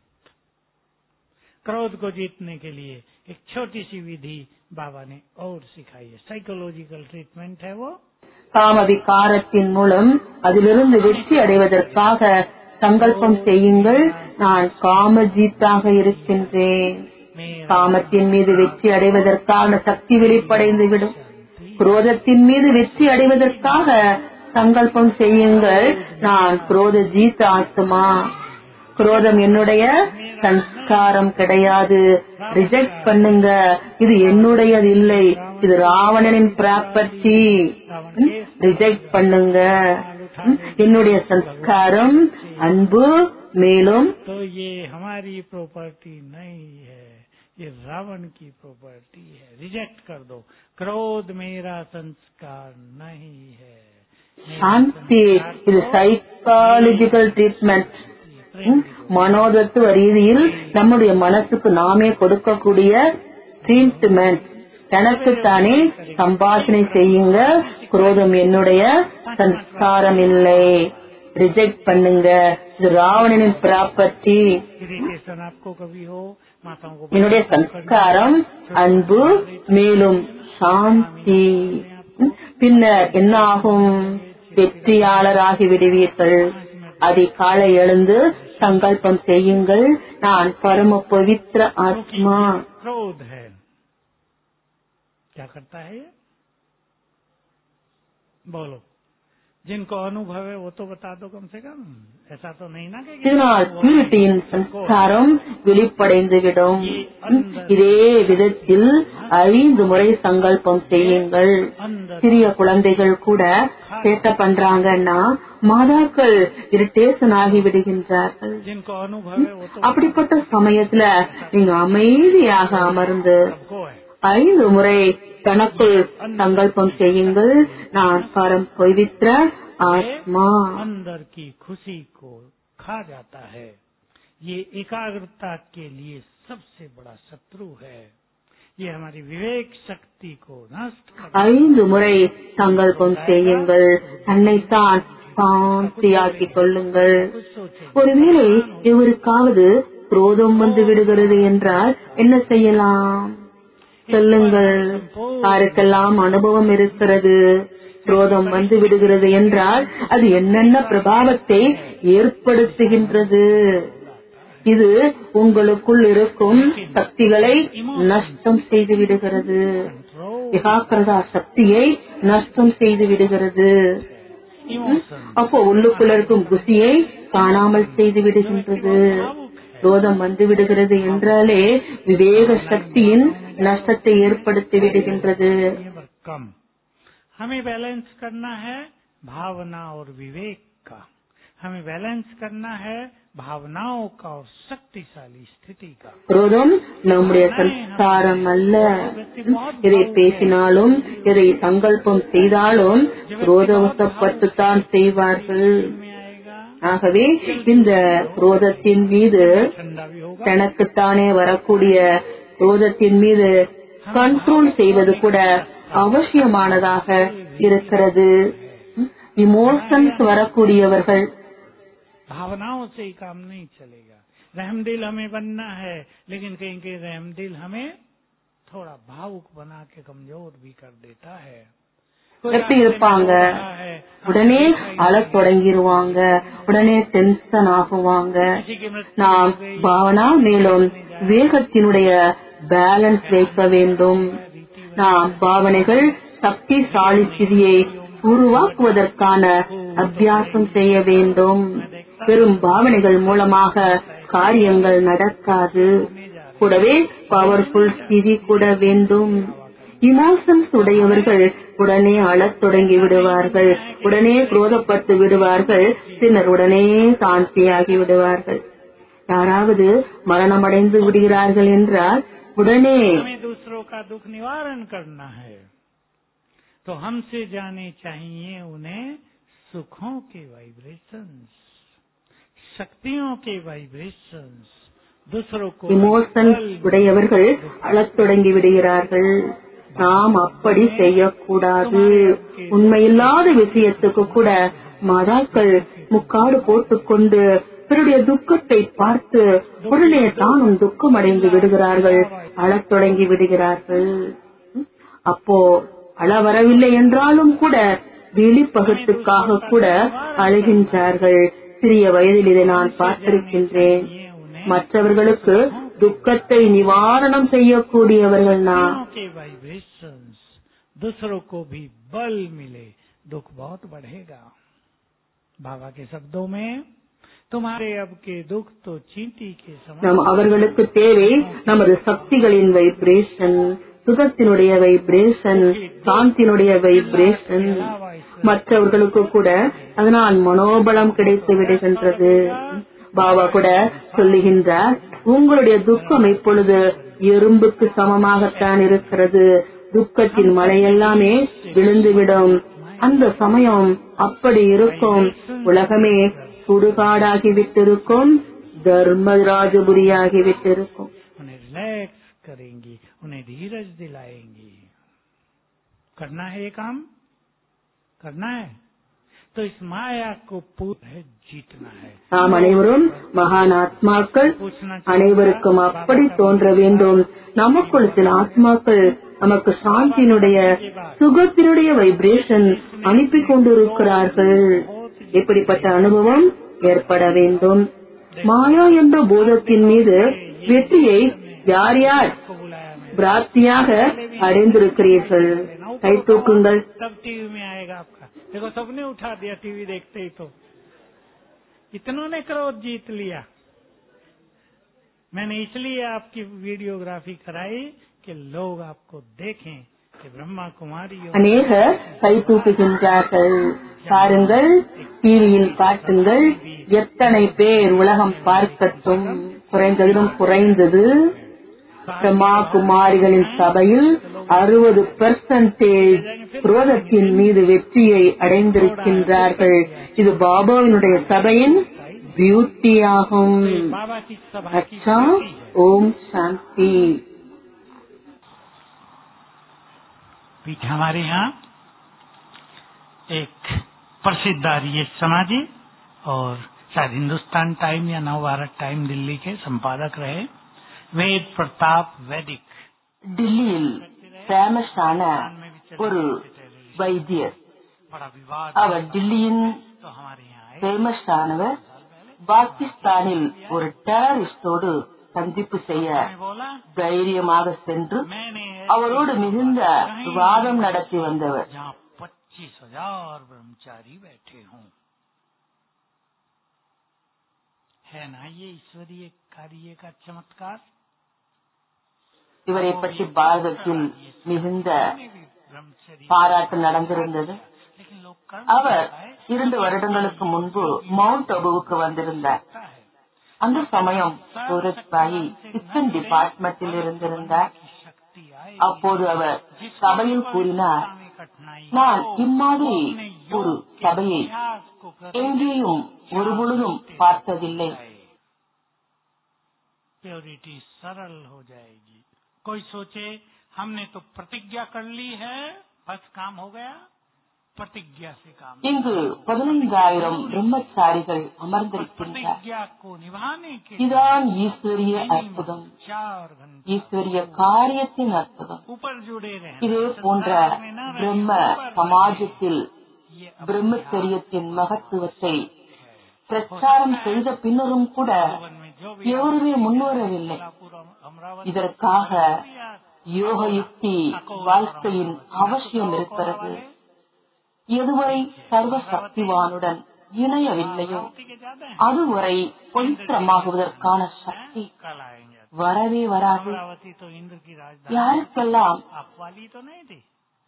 क्रोध को जीतने के लिए एक छोटी सी विधि बाबा ने और सिखाई है साइकोलॉजिकल ट्रीटमेंट है वो காமவிகாரத்தின் மூலம் அதிலிருந்து வெற்றி அடைவதற்காக சங்கல்பம் செய்யுங்கள் நான் காமஜீத்தாக இருக்கின்றேன் मेरा காமத்தின் மீது வெற்றி அடைவதற்கான சக்தி வெளிப்படைந்துவிடும் குரோதத்தின் மீது வெற்றி அடைவதற்காக சங்கல்பம் செய்யுங்கள் நான் குரோத ஜீத் ஆத்மா குரோதம் என்னுடைய சன்ஸ்காரம் கிடையாது ரிஜெக்ட் பண்ணுங்க இது என்னுடையது இல்லை இது ராவணனின் ப்ராப்பர்ட்டி ரிஜெக்ட் பண்ணுங்க ம், என்னுடைய சன்ஸ்காரம் அன்பு மேலும் तो ये हमारी प्रॉपर्टी नहीं है ये रावण की प्रॉपर्टी है रिजेक्ट कर दो क्रोध मेरा संस्कार नहीं है मेरा சாந்தி संस्कार இது तो சைக்காலஜிக்கல் ட்ரீட்மெண்ட் ம், மனோதத்துவ ரீதியில் நம்முடைய மனசுக்கு நாமே கொடுக்கக்கூடிய ட்ரீட்மெண்ட் தனக்குத்தானே சம்பாஷணை செய்யுங்க குரோதம் என்னுடைய சன்ஸ்காரம் இல்லை ரிஜெக்ட் பண்ணுங்க இது ராவணனின் ப்ராப்பர்ட்டி इरिटेशन आपको कभी हो माताओं को என்னுடைய சன்ஸ்காரம் அன்பு மேலும் சாந்தி ம், பின்னர் என்ன ஆகும் வெற்றியாளராகி விடுவீர்கள் அதிகாலை எழுந்து சங்கல்பம் செய்யுங்கள் நான் பரம பவித்ர ஆத்மா क्रोध है क्या करता है ये बोलो जिनको अनुभव है वो तो बता दो कम से कम ऐसा तो नहीं ना कि இதனால் பியூரிட்டியின் சன்ஸ்காரம் வெளிப்படைந்துவிடும் ம், இதே விதத்தில் ஐந்து முறை சங்கல்பம் செய்யுங்கள் சிறிய குழந்தைகள் கூட சேட்ட பண்றாங்கன்னா மாதாக்கள் இரிட்டேஷன் ஆகி விடுகின்றார்கள் जिनको अनुभव है वो तो அப்படிப்பட்ட சமயத்துல நீங்க அமைதியாக அமர்ந்து सबको है ஐந்து முறை தனக்குள் சங்கல்பம் செய்யுங்கள் நான் பரம் பவித்ர ஆத்மா अंदर की खुशी को खा जाता है ये एकाग्रता के लिए सबसे बड़ा शत्रु है ये हमारी विवेक शक्ति को नष्ट कर ஐந்து முறை சங்கல்பம் செய்யுங்கள் தன்னைத்தான் சாந்தியாக்கிக் கொள்ளுங்கள் कुछ सोचे ஒருவேளை எவருக்காவது குரோதம் வந்து விடுகிறது என்றால் என்ன செய்யலாம் சொல்லுங்கள் யாருக்கெல்லாம் அனுபவம் இருக்கிறது குரோதம் வந்து விடுகிறது என்றால் அது என்னென்ன பிரபாவத்தை ஏற்படுத்துகின்றது இது உங்களுக்குள் இருக்கும் சக்திகளை நஷ்டம் செய்து விடுகிறது ஏகாக்கிரதா சக்தியை நஷ்டம் செய்து விடுகிறது इमोशन அப்போ உள்ளுக்குள்ள இருக்கும் குசியை காணாமல் செய்து விடுகின்றது குரோதம் வந்து விடுகிறது என்றாலே விவேக சக்தியின் நஷ்டத்தை ஏற்படுத்தி விடுகின்றது पर कम हमें बैलेंस करना है भावना और विवेक का हमें बैलेंस करना है भावनाओं का और शक्तिशाली स्थिति का குரோதம் நம்முடைய சம்ஸ்காரம் அல்ல எதை பேசினாலும் எதை சங்கல்பம் செய்தாலும் குரோதவசப்பட்டுத்தான் செய்வார்கள் में आएगा ஆகவே இந்த குரோதத்தின் மீது ठंडा भी होगा தனக்குத்தானே வரக்கூடிய குரோதத்தின் மீது கண்ட்ரோல் செய்வது கூட அவசியமானதாக இருக்கிறது இமோஷன்ஸ் வரக்கூடியவர்கள் भावनाओं से ही काम नहीं चलेगा रहमदिल हमें बनना है लेकिन कहीं कहीं रहमदिल हमें थोड़ा भावुक बना के कमजोर भी कर देता है कोई எப்படி रास्ते में இருப்பாங்க हो रहा है, உடனே அழத் தொடங்கிருவாங்க உடனே டென்ஷன் ஆகுவாங்க किसी की मृत्यु நாம் हो गई, பாவனா மேலும் வேகத்தினுடைய பேலன்ஸ் வைக்க வேண்டும் நாம் பாவனைகள் சக்திசாலி ஸ்திதியை உருவாக்குவதற்கான அபியாசம் செய்ய வேண்டும் வெறும் பாவனைகள் மூலமாக காரியங்கள் நடக்காது கூடவே பவர்ஃபுல் ஸ்திதி கூட வேண்டும் இமோஷன்ஸ் உடையவர்கள் உடனே அழத் தொடங்கி விடுவார்கள் உடனே குரோதப்பட்டு விடுவார்கள் பின்னர் உடனே சாந்தியாகி விடுவார்கள் யாராவது மரணமடைந்து விடுகிறார்கள் என்றால் உடனே हमें दूसरों का दुख निवारण करना है तो हमसे जाने चाहिए उन्हें सुखों के वाइब्रेशंस शक्तियों के वाइब्रेशंस दूसरों को இமோஷன்ஸ் உடையவர்கள் அழத் தொடங்கி விடுகிறார்கள் நாம் அப்படி செய்யக்கூடாது உண்மையில்லாத விஷயத்துக்கு கூட மாதாக்கள் முக்காடு போட்டுக்கொண்டு பிறருடைய துக்கத்தை பார்த்து உடனே தானும் துக்கம் அடைந்து விடுகிறார்கள் அழத் தொடங்கி விடுகிறார்கள் அப்போ அழ வரவில்லை என்றாலும் கூட வெளிப்பகத்துக்காக கூட அழுகின்றார்கள் சிறிய வயதில் இதை நான் பார்த்திருக்கின்றேன் மற்றவர்களுக்கு துக்கத்தை நிவாரணம் செய்யக்கூடியவர்கள் நான் शक्तियों के वाइब्रेशंस दूसरों को भी बल मिले दुख बहुत बढ़ेगा बाबा के शब्दों में तुम्हारे अब के दुख तो चींटी के நம் समान அவர்களுக்கு தேவை நமது சக்திகளின் வைப்ரேஷன் சுகத்தினுடைய வைப்ரேஷன் சாந்தினுடைய வைப்ரேஷன் மற்றவர்களுக்கு கூட அதனால் மனோபலம் கிடைத்து விடுகின்றது பாபா கூட சொல்லுகின்றார் உங்களுடைய துக்கம் இப்பொழுது எறும்புக்கு சமமாகத்தான் இருக்கிறது துக்கத்தின் மழையெல்லாமே விழுந்துவிடும் அந்த சமயம் அப்படி இருக்கும் உலகமே சுடுகாடாகி விட்டிருக்கும் தர்மராஜபுரியாகி விட்டிருக்கும் उन्हें रिलैक्स करेंगी उन्हें धीरज दिलाएंगी करना है ये काम करना है तो इस माया को पूरा जीतना है நாம் அனைவரும் மகான் ஆத்மாக்கள் पूछना அனைவருக்கும் அப்படி தோன்ற வேண்டும் நமக்குள் சில ஆத்மாக்கள் நமக்கு சாந்தியினுடைய சுகத்தினுடைய வைப்ரேஷன் அனுப்பி கொண்டிருக்கிறார்கள் இப்படிப்பட்ட அனுபவம் ஏற்பட வேண்டும் மாயா என்ற பூதத்தின் மீது வெற்றியை யார் யார் को बुलाया मैं பிராப்தியாக அடைந்திருக்கிறீர்கள் கை தூக்குங்கள் तब टीवी में आएगा आपका देखो सबने उठा दिया टीवी देखते ही तो इतनों ने क्रोध जीत लिया मैंने इसलिए आपकी वीडियोग्राफी कराई कि लोग आपको देखें कि ब्रह्मा कुमारी और அநேகர் கை தூக்குகின்றார்கள் பாருங்கள் டிவியில் காட்டுங்கள் எத்தனை பேர் உலகம் பார்க்கட்டும் குறைந்ததிலும் குறைந்தது பிரம்மா குமாரிகளின் சபையில் அறுபது பெர்சன்டேஜ் குரோதத்தின் மீது வெற்றியை அடைந்திருக்கின்றார்கள் இது பாபாவினுடைய சபையின் பியூட்டி ஆகும் बाबा की सभा की அச்சா beauty है। ஓம் சாந்தி पीछे हमारे यहाँ एक प्रसिद्ध आर्य समाजी और शायद हिंदुस्तान टाइम या नव भारत टाइम दिल्ली के संपादक रहे वेद प्रताप वैदिक டில்லியில் ஃபேமஸான ஒரு வைத்தியர் बड़ा विवाद அவர் டில்லியின் तो हमारे यहाँ आए ஃபேமஸ் ஆனவர் பாகிஸ்தானில் ஒரு டெரரிஸ்டோடு சந்திப்பு செய்ய मैं बोला தைரியமாக சென்று मैंने அவரோடு மிகுந்த விவாதம் நடத்தி வந்தவர் जहाँ पच्चीस हजार ब्रह्मचारी बैठे हों है ना ये ईश्वरीय कार्य का चमत्कार இவரை பற்றி பாரதத்தில் மிகுந்த ब्रह्मचर्य பாராட்டு நடந்திருந்தது लेकिन लोग कर அவர் இரண்டு வருடங்களுக்கு முன்பு மவுண்ட் அபுவுக்கு வந்திருந்தார் सकता है அந்த சமயம் சூரஜ் பாயி கிச்சன் டிபார்ட்மெண்டில் இருந்திருந்தார் कि शक्ति आए அப்போது அவர் சபையில் கூறினார் में कठिनाई நான் இம்மாதிரி ஒரு சபையை अभ्यास को कर எங்கேயும் ஒருபொழுதும் பார்த்ததில்லை प्योरिटी सरल हो जाएगी कोई सोचे हमने तो प्रतिज्ञा कर ली है बस काम हो गया प्रतिज्ञा से काम இங்கு பதினைந்தாயிரம் பிரம்மச்சாரிகள் அமர்ந்திருக்கின்றார் प्रतिज्ञा को निभाने के இதுதான் ஈஸ்வரிய அற்புதம் चार घंटे ஈஸ்வரிய காரியத்தின் அற்புதம் ऊपर जुड़े रहे இதே போன்ற பிரம்ம சமாஜத்தில் பிரம்மச்சரியத்தின் மகத்துவத்தை பிரச்சாரம் செய்த பின்னரும் கூட जीवन में जो भी எவருமே முன்வரவில்லை पूरा अमरावती இதற்காக யோக யுக்தி வாழ்க்கையின் அவசியம் இருக்கிறது எதுவரை சர்வ சக்திவானுடன் இணையவில்லையோ के ज्यादा है அதுவரை பவித்திரமாகுவதற்கான சக்தி कल आएंगे வரவே வராது अमरावती तो इंद्र की राजधानी யாருக்கெல்லாம் आप वाली तो नहीं थी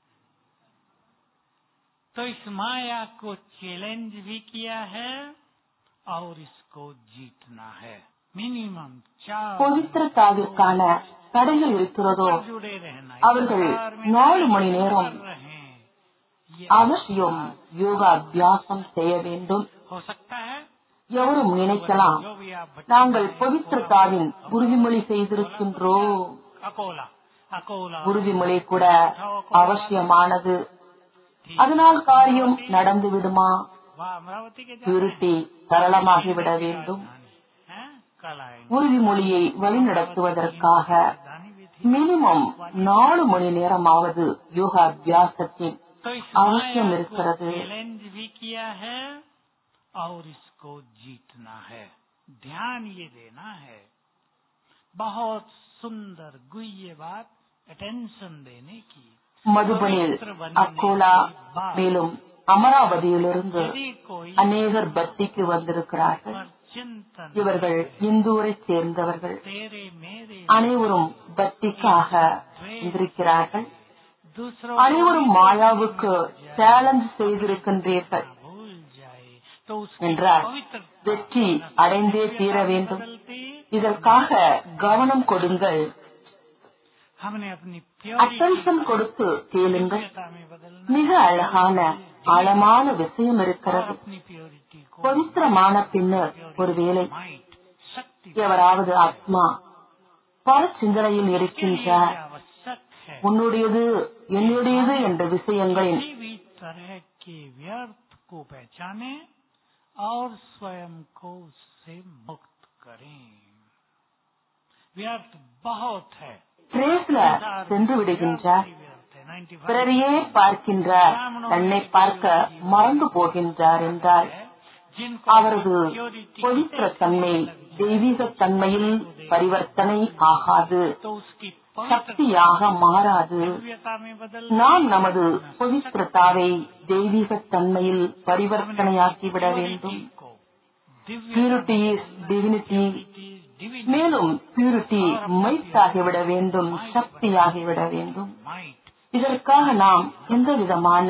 तो इस माया को चैलेंज भी किया है और इसको जीतना है मिनिमम चार பவித்திரத்தாவிற்கான தடைகள் இருக்கிறதோ जुड़े रहना அவர்கள் நாலு மணி நேரம் कर रहे हैं ये அவசியம் யோகா அபியாசம் செய்ய வேண்டும் हो सकता है எவரும் நினைக்கலாம் जो भी आप बच्चे நாங்கள் பவித்திரத்தாவின் உறுதிமொழி செய்திருக்கின்றோம் अकोला अकोला உறுதிமொழி கூட அவசியமானது அதனால் காரியம் நடந்து விடுமா वहाँ अमरावती के பியூரிட்டி சரளமாகிவிட வேண்டும் हैं कल आएंगे உறுதிமொழியை வழிநடத்துவதற்காக राजधानी भी थी மினிமம் நாலு மணி நேரமாவது யோகா அபியாசத்தின் तो इस अवश्य माया मेरे को तरह से- चैलेंज भी किया है और इसको जीतना है ध्यान ये देना है बहुत सुंदर गुह्य बात अटेंशन देने की மதுபனில் அக்கோலா மேலும் அமராவதியிலிருந்து यदि कोई அநேகர் பக்திக்கு வந்திருக்கிறார்கள் चिंतन இவர்கள் இந்தூரைச் சேர்ந்தவர்கள் तेरे मेरे அனைவரும் பக்திக்காக வந்திருக்கிறார்கள் दूसरों அனைவரும் மாயாவுக்கு சேலஞ்ச் செய்திருக்கின்றீர்கள் को भूल जाए तो उसकी என்றால் पवित्रता வெற்றி அடைந்தே தீர வேண்டும் बदलती இதற்காக கவனம் கொடுங்கள் हमने अपनी प्योरिटी அட்டென்ஷன் கொடுத்து கேளுங்கள் दिव्यता में बदलना மிக அழகான ஆழமான விஷயம் और இருக்கிறது अपनी प्योरिटी को பவித்திரமான பின்னர் ஒருவேளை माइट शक्ति எவராவது ஆத்மா பல சிந்தனையில் के இருக்கின்றார் लिए आवश्यक है உன்னுடையது என்னுடையது என்ற விஷயங்களின் किसी भी तरह के व्यर्थ को पहचाने और स्वयं को उससे मुक्त करें व्यर्थ बहुत है ட்ரேஸ்ல சென்று விடுகின்றார் व्यर्थ है 95 பிறரையே பார்க்கின்றார் தன்னை பார்க்க மறந்து போகின்றார் என்றால் जिनको அவரது பவித்திர தன்மை தெய்வீக தன்மையில் பரிவர்த்தனை ஆகாது तो उसकी पवित्र சக்தியாக மாறாது दिव्यता में बदल நாம் நமது பவித்திரதாவை தெய்வீக தன்மையில் பரிவர்த்தனையாக்கிவிட வேண்டும் को दिव्य பியூரிட்டி இஸ் டிவினிட்டி डिविन மேலும் பியூரிட்டி மைத்தாகிவிட வேண்டும் சக்தியாகிவிட வேண்டும் माइट இதற்காக நாம் எந்த விதமான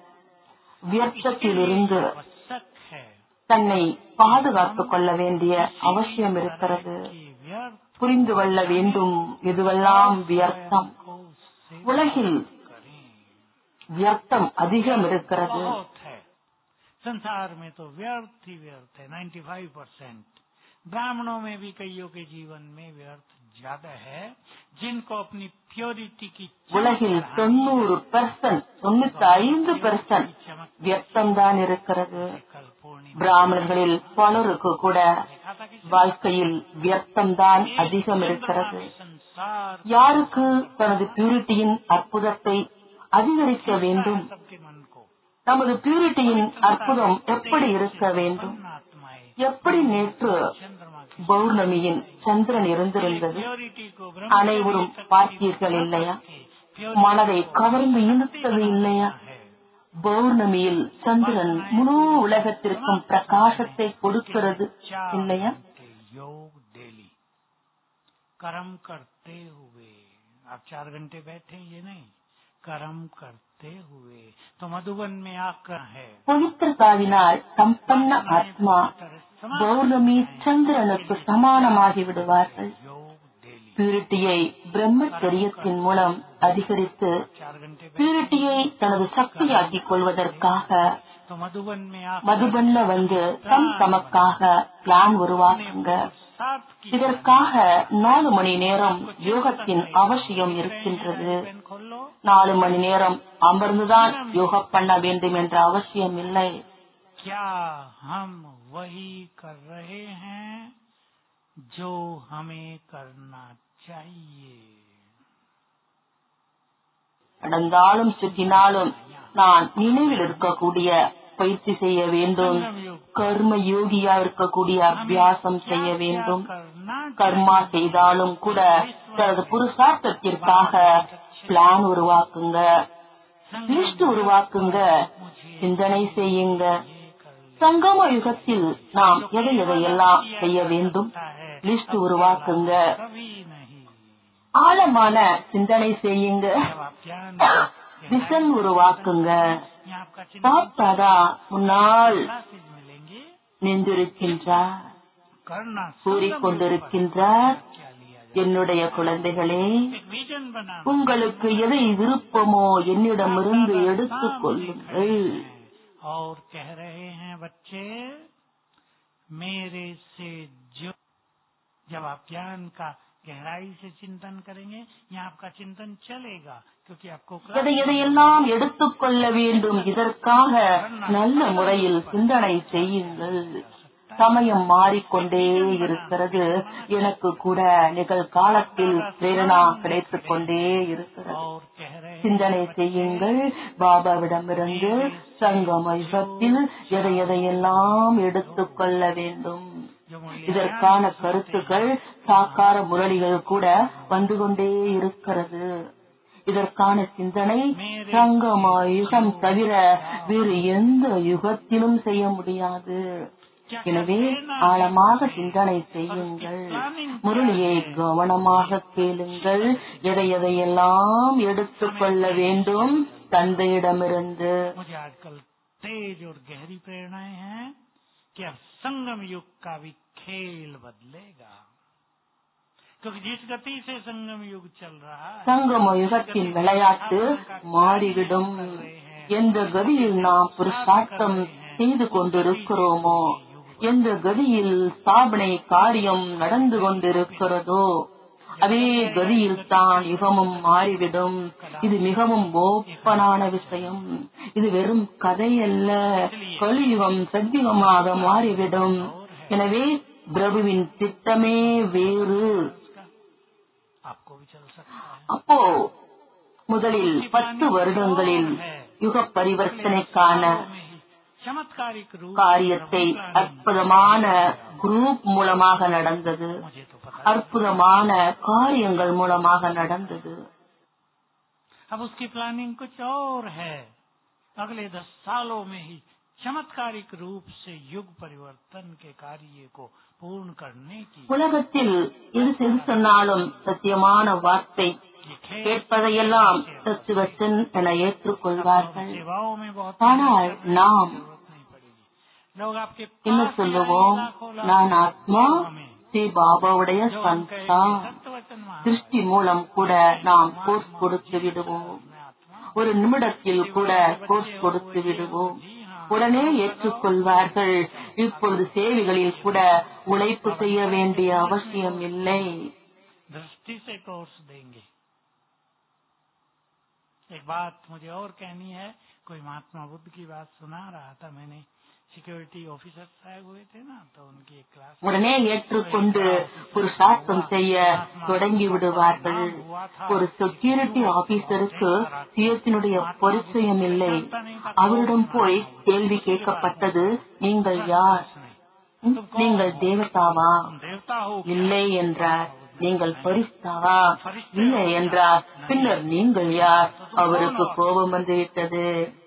வியர்த்தத்திலிருந்து आवश्यक है தன்னை பாதுகாத்துக் கொள்ள வேண்டிய அவசியம் இருக்கிறது कि व्यर्थ புரிந்து கொள்ள வேண்டும் இதுவெல்லாம் வியர்த்தம் को उससे உலகில் करें வியர்த்தம் அதிகம் இருக்கிறது बहुत है संसार में तो व्यर्थ ही व्यर्थ है 95 परसेंट ब्राह्मणों में भी कईयों के जीवन में व्यर्थ ज्यादा है जिनको अपनी प्योरिटी की चमक உலகில் बढ़ानी தொண்ணூறு பெர்சன்ட் தொண்ணூத்தி ஐந்து பெர்சன்ட் வியர்த்தம் தான் இருக்கிறது है। कल पूर्णिमा பிராமணர்களில் பலருக்கு கூட देखा था कि வாழ்க்கையில் வியர்த்தம் தான் அதிகம் இருக்கிறது संसार யாருக்கு தனது பியூரிட்டியின் அற்புதத்தை அதிகரிக்க வேண்டும் सबके मन को நமது பியூரிட்டியின் அற்புதம் எப்படி இருக்க வேண்டும் आत्माएं எப்படி நேற்று चंद्रमा की பௌர்ணமியின் சந்திரன் இருந்திருந்தது प्योरिटी को அனைவரும் பார்த்தீர்கள் இல்லையா மனதை கவர்ந்து இழுத்தது இல்லையா பௌர்ணமியில் சந்திரன் முழு உலகத்திற்கும் பிரகாசத்தை கொடுக்கிறது இல்லையா योग डेली कर्म करते हुए आप चार घंटे बैठे ये नहीं कर्म करते हुए तो मधुबन में आकर है பவித்திரதாவினால் சம்பன்ன ஆத்மா பௌர்ணமி சந்திரனுக்கு சமானமாகி விடுவார்கள் योग डेली பியூரிட்டியை பிரம்மச்சரியத்தின் மூலம் அதிகரித்து चार घंटे बैठे பியூரிட்டியை தனது சக்தியாக்கிக் கொள்வதற்காக तो मधुबन में आकर மதுபன்ல வந்து தம் தமக்காக பிளான் உருவாக்குங்க साथ की இதற்காக நாலு மணி நேரம் யோகத்தின் அவசியம் இருக்கின்றது पेन खोल लो நாலு மணி நேரம் அமர்ந்துதான் யோகா பண்ண வேண்டும் என்ற அவசியம் இல்லை क्या हम वही कर रहे हैं जो हमें करना चाहिए நடந்தாலும் சுற்றினாலும் நான் நினைவில் இருக்கக்கூடிய பயிற்சி செய்ய வேண்டும் கர்ம யோகியா இருக்கக்கூடிய அபியாசம் செய்ய வேண்டும் करना கர்மா செய்தாலும் கூட தனது புருஷார்த்தத்திற்காக பிளான் உருவாக்குங்க லிஸ்ட் உருவாக்குங்க சிந்தனை செய்யுங்க சங்கம யுகத்தில் நாம் எதை எதையெல்லாம் செய்ய வேண்டும் லிஸ்ட் உருவாக்குங்க कभी नहीं ஆழமான சிந்தனை செய்யுங்க जब आप ज्ञान விஷன் உருவாக்குங்க में आपका चिंतन தாத்தாதா முன்னால் क्लासेज मिलेंगे நின்றிருக்கின்றார் करना கூறிக்கொண்டிருக்கின்றார் क्या लिया என்னுடைய குழந்தைகளே जाए एक विजन बना உங்களுக்கு எதை விருப்பமோ என்னிடமிருந்து எடுத்துக் கொள்ளுங்கள் और कह रहे हैं बच्चे मेरे से जो जब आप ज्ञान का गहराई से चिंतन करेंगे यहाँ आपका चिंतन चलेगा क्योंकि आपको எதை எதையெல்லாம் எடுத்துக்கொள்ள வேண்டும் இதற்காக நல்ல முறையில் சிந்தனை செய்யுங்கள் சமயம் மாறிக்கொண்டே இருக்கிறது எனக்கு கூட நிகழ்காலத்தில் பிரேரணா கிடைத்துக் கொண்டே இருக்கிறது और कह रहे हैं சிந்தனை செய்யுங்கள் பாபாவிடமிருந்து சங்கம யுகத்தில் எதை எதையெல்லாம் எடுத்துக்கொள்ள வேண்டும் जो मूल्य இதற்கான கருத்துக்கள் சாக்கார முரளிகள் கூட வந்து கொண்டே இருக்கிறது இதற்கான சிந்தனை சங்கம யுகம் தவிர வேறு எந்த யுகத்திலும் செய்ய முடியாது எனவே ஆழமாக சிந்தனை செய்யுங்கள் முரளியை கவனமாக கேளுங்கள் எதை எதையெல்லாம் எடுத்துக்கொள்ள வேண்டும் தந்தையிடமிருந்து मुझे आजकल तेज और गहरी प्रेरणाएं हैं कि अब संगम युग का भी खेल बदलेगा क्योंकि जिस गति से संगम युग चल रहा है சங்கம யுகத்தின் விளையாட்டு மாறிவிடும் எந்த கதியில் நாம் புருஷார்த்தம் செய்து கொண்டிருக்கிறோமோ எந்த கதியில் ஸ்தாபனை காரியம் நடந்து கொண்டிருக்கிறதோ அதே கதியில் தான் யுகமும் மாறிவிடும் இது மிகவும் ஓப்பனான விஷயம் இது வெறும் கதை அல்ல கலியுகம் சத்தியமாக மாறிவிடும் எனவே பிரபுவின் திட்டமே வேறு आपको भी चल सकता है அப்போ முதலில் பத்து வருடங்களில் யுக பரிவர்த்தனைக்கான में ही चमत्कारिक रूप காரியத்தை அற்புதமான குரூப் மூலமாக நடந்தது मुझे तो पता அற்புதமான காரியங்கள் மூலமாக நடந்தது अब उसकी प्लानिंग कुछ और है अगले दस सालों में ही चमत्कारिक रूप से युग परिवर्तन के कार्य को पूर्ण करने की உலகத்தில் எது சென்று சொன்னாலும் சத்தியமான வார்த்தை ये खेल கேட்பதையெல்லாம் தத்துவச்சன் என ஏற்றுக்கொள்வார்கள் सेवाओं में बहुत ஆனால் நாம் जरूरत नहीं पड़ेगी लोग आपके என்ன पास சொல்லுவோம் आएंगे लाखों लाख நான் ஆத்மா में ஸ்ரீ பாபாவுடைய जो हम சந்தா कहेंगे सत्यवचन महाराज திருஷ்டி மூலம் கூட நாம் கோர்ஸ் கொடுத்து விடுவோம் मैं आत्मा ஒரு நிமிடத்தில் கூட கோர்ஸ் கொடுத்து விடுவோம் உடனே ஏற்றுக்கொள்வார்கள் இப்பொழுது சேவைகளில் கூட உழைப்பு செய்ய வேண்டிய அவசியம் இல்லை दृष्टि से कोर्स देंगे एक बात मुझे और कहनी है कोई महात्मा बुद्ध की बात सुना रहा था मैंने सिक्योरिटी ऑफिसर साहब हुए थे ना तो उनकी एक क्लास உடனே ஏற்றுக்கொண்டு ஒரு சாஸ்திரம் செய்ய தொடங்கி விடுவார்கள் ஒரு செக்யூரிட்டி ஆபீசருக்கு சுயத்தினுடைய பரிச்சயம் இல்லை அவரிடம் போய் கேள்வி கேட்கப்பட்டது நீங்கள் யார் ம், நீங்கள் தேவதாவா तुम देवता हो இல்லை என்றார் நீங்கள் பரிஸ்தாவா இல்லை என்றார் பின்னர் நீங்கள் யார் அவருக்கு கோபம் வந்துவிட்டது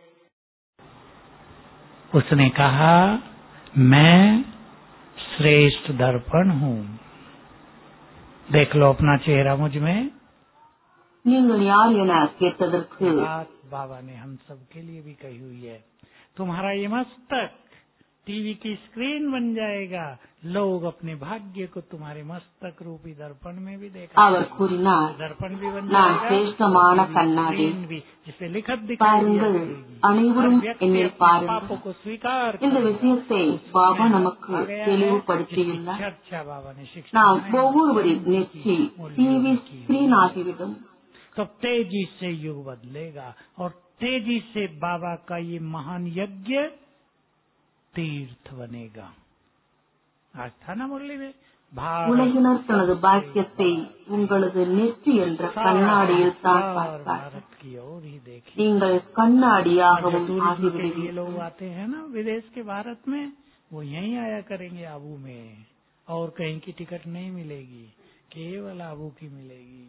उसने कहा मैं श्रेष्ठ दर्पण हूँ देख लो अपना चेहरा मुझ में நீங்கள் யார் என கேட்டதற்கு बात बाबा ने हम सबके लिए भी कही हुई है तुम्हारा ये मस्तक टीवी की स्क्रीन बन जाएगा लोग अपने भाग्य को तुम्हारे मस्तक रूपी दर्पण में भी देखा அவர் கூறினார் दर्पण भी बन நான் जाएगा சிரேஷ்டமான கண்ணாடி स्क्रीन भी जिससे लिखत दिखाई பாருங்கள் देगी। அனைவரும் हर व्यक्ति என்னில் अपने பாருங்கள் पापों को स्वीकार இந்த करेगा। விஷயத்தை பாபா நமக்கு आ गया है, தெளிவுபடுத்தியுள்ளார் जिसकी चर्चा बाबा ने शिक्षा நாம் में ஒவ்வொருவரின் நெற்றி டிவி ஸ்கிரீன் ஆகிவிடும் तो तेजी से युग बदलेगा और तेजी से बाबा का ये महान यज्ञ तीर्थ बनेगा आज था ना मुरली में भारत உலகினர் தனது பாக்கியத்தை உங்களது நெற்றி என்ற கண்ணாடியில் தான் और பார்ப்பார் भारत की ओर ही देखिए நீங்கள் जो கண்ணாடியாகவும் टूरिज्म के लिए ஆகிவிடுவீர்கள் लोग आते हैं ना विदेश के भारत में वो यहीं आया करेंगे आबू में और कहीं की टिकट नहीं मिलेगी केवल आबू की मिलेगी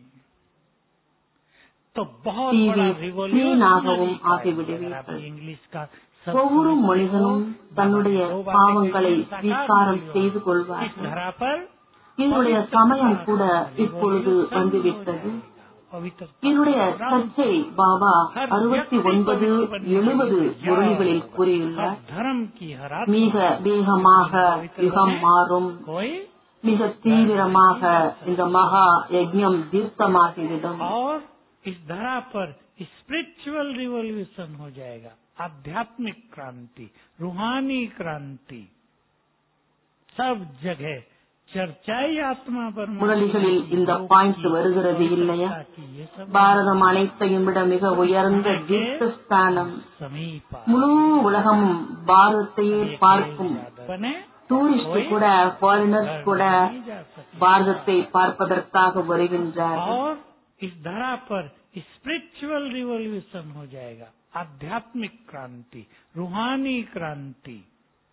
तो बहुत टीवी बड़ा स्क्रीन ஆகவும் रिवोल्यूशन ஆகிவிடுவீர்கள் इंग्लिश का सब ஒவ்வொரு समझते மனிதனும் हो, தன்னுடைய दो बातें பாவங்களை कही, साकार ஸ்வீகாரம் कर செய்து लो। इस கொள்வார்கள் धरा पर இதனுடைய சமயம் கூட இப்பொழுது வந்துவிட்டது पवित्र என்னுடைய சர்ச்சை பாபா அறுபத்தி ஒன்பது எழுபது முரளிகளில் கூறியுள்ளார் हर धर्म की हर மிக வேகமாக யுகம் மாறும் कोई மிக தீவிரமாக இந்த மகா யஜ்ஞம் தீர்த்தமாகிவிடும் और इस धरा पर स्पिरिचुअल रिवोल्यूशन हो जाएगा आध्यात्मिक क्रांति रूहानी क्रांति सब जगह चर्चाई आत्मा पर முரளிகளில் இந்த பாயிண்ட் வருகிறது இல்லையா ताकि ये सब பாரதம் அனைத்தையும் விட மிக உயர்ந்த தீர்த்தஸ்தானம் समीपा முழு உலகமும் பாரதத்தையே பார்க்கும் बने டூரிஸ்ட் கூட ஃபாரினர்ஸ் கூட नहीं जा सकते பாரதத்தை பார்ப்பதற்காக வருகின்றார்கள் और इस धरा पर स्पिरिचुअल रिवोल्यूशन हो जाएगा आध्यात्मिक क्रांति रूहानी क्रांति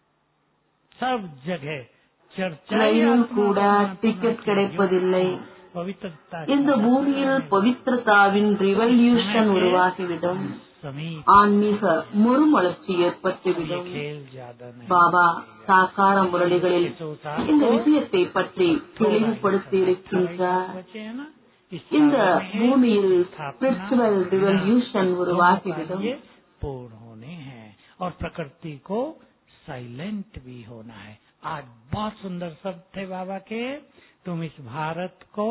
सब जगह चर्चा ட்ரெயினில் கூட டிக்கெட் கிடைப்பதில்லை पवित्रता இந்த பூமியில் பவித்திரதாவின் ரிவல்யூஷன் உருவாகிவிடும் समीप ஆன்மீக முறுமலர்ச்சி ஏற்பட்டுவிடும் खेल ज्यादा नहीं பாபா சாக்கார முரளிகளில் இந்த விஷயத்தை பற்றி தெளிவுபடுத்தி இருக்கின்றார் बचे हैं ना इस இந்த सागर में பூமியில் स्थापना ஸ்பிரிச்சுவல் ரிவல்யூஷன் உருவாகிவிடும் ये पूर्ण होने हैं और प्रकृति को साइलेंट भी होना है आज बहुत सुंदर शब्द थे बाबा के तुम इस भारत को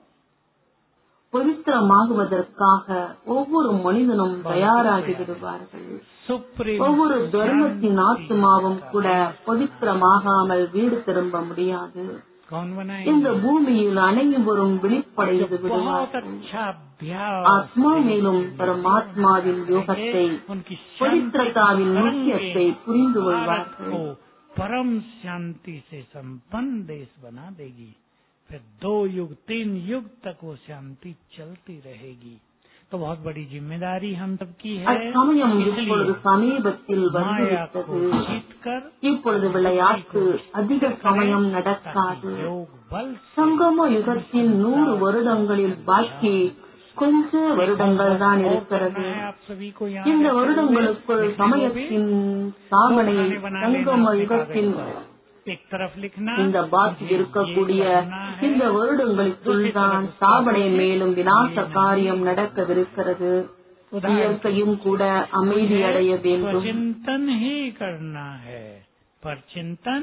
பவித்திரமாகுவதற்காக ஒவ்வொரு மனிதனும் தயாராகி விடுவார்கள் सुप्रीम ஒவ்வொரு தர்மத்தின் ஆத்மாவும் கூட பவித்திரமாகாமல் வீடு திரும்ப முடியாது कौन बनाए இந்த பூமியில் அனைவரும் விழிப்படைந்து बहुत விடுவார்கள் अच्छा अभ्यास ஆத்மா மேலும் பரமாத்மாவின் யோகத்தை उनकी பவித்திரதாவின் முக்கியத்தை புரிந்து भारत கொள்வார்கள் को परम शांति से संपन्न देश बना देगी फिर दो युग तीन युग तक वो शांति चलती रहेगी तो बहुत बड़ी जिम्मेदारी हम सबकी है அச்சமயம் இப்பொழுது इसलिए சமீபத்தில் माया को வந்துவிட்டது जीत कर இப்பொழுது விளையாட்டு அதிக சமயம் நடக்காது योग बल से சங்கம யுகத்தின் நூறு வருடங்களில் பாக்கி கொஞ்ச வருடங்கள் தான் और இருக்கிறது करना है आप सभी को यहाँ இந்த रहते हुए வருடங்களுக்குள் लिखने को भी சமயத்தின் ஸ்தாபனை वो बना लेना சங்கம अपने யுகத்தின் कागज पर। एक तरफ लिखना இந்த பாக்கி मुझे இருக்கக்கூடிய ये करना है, இந்த வருடங்களுக்குள் தான் ஸ்தாபனை மேலும் விநாச காரியம் நடக்கவிருக்கிறது उदाहरण இயற்கையும் கூட அமைதி அடைய வேண்டும் चिंतन ही करना है पर चिंतन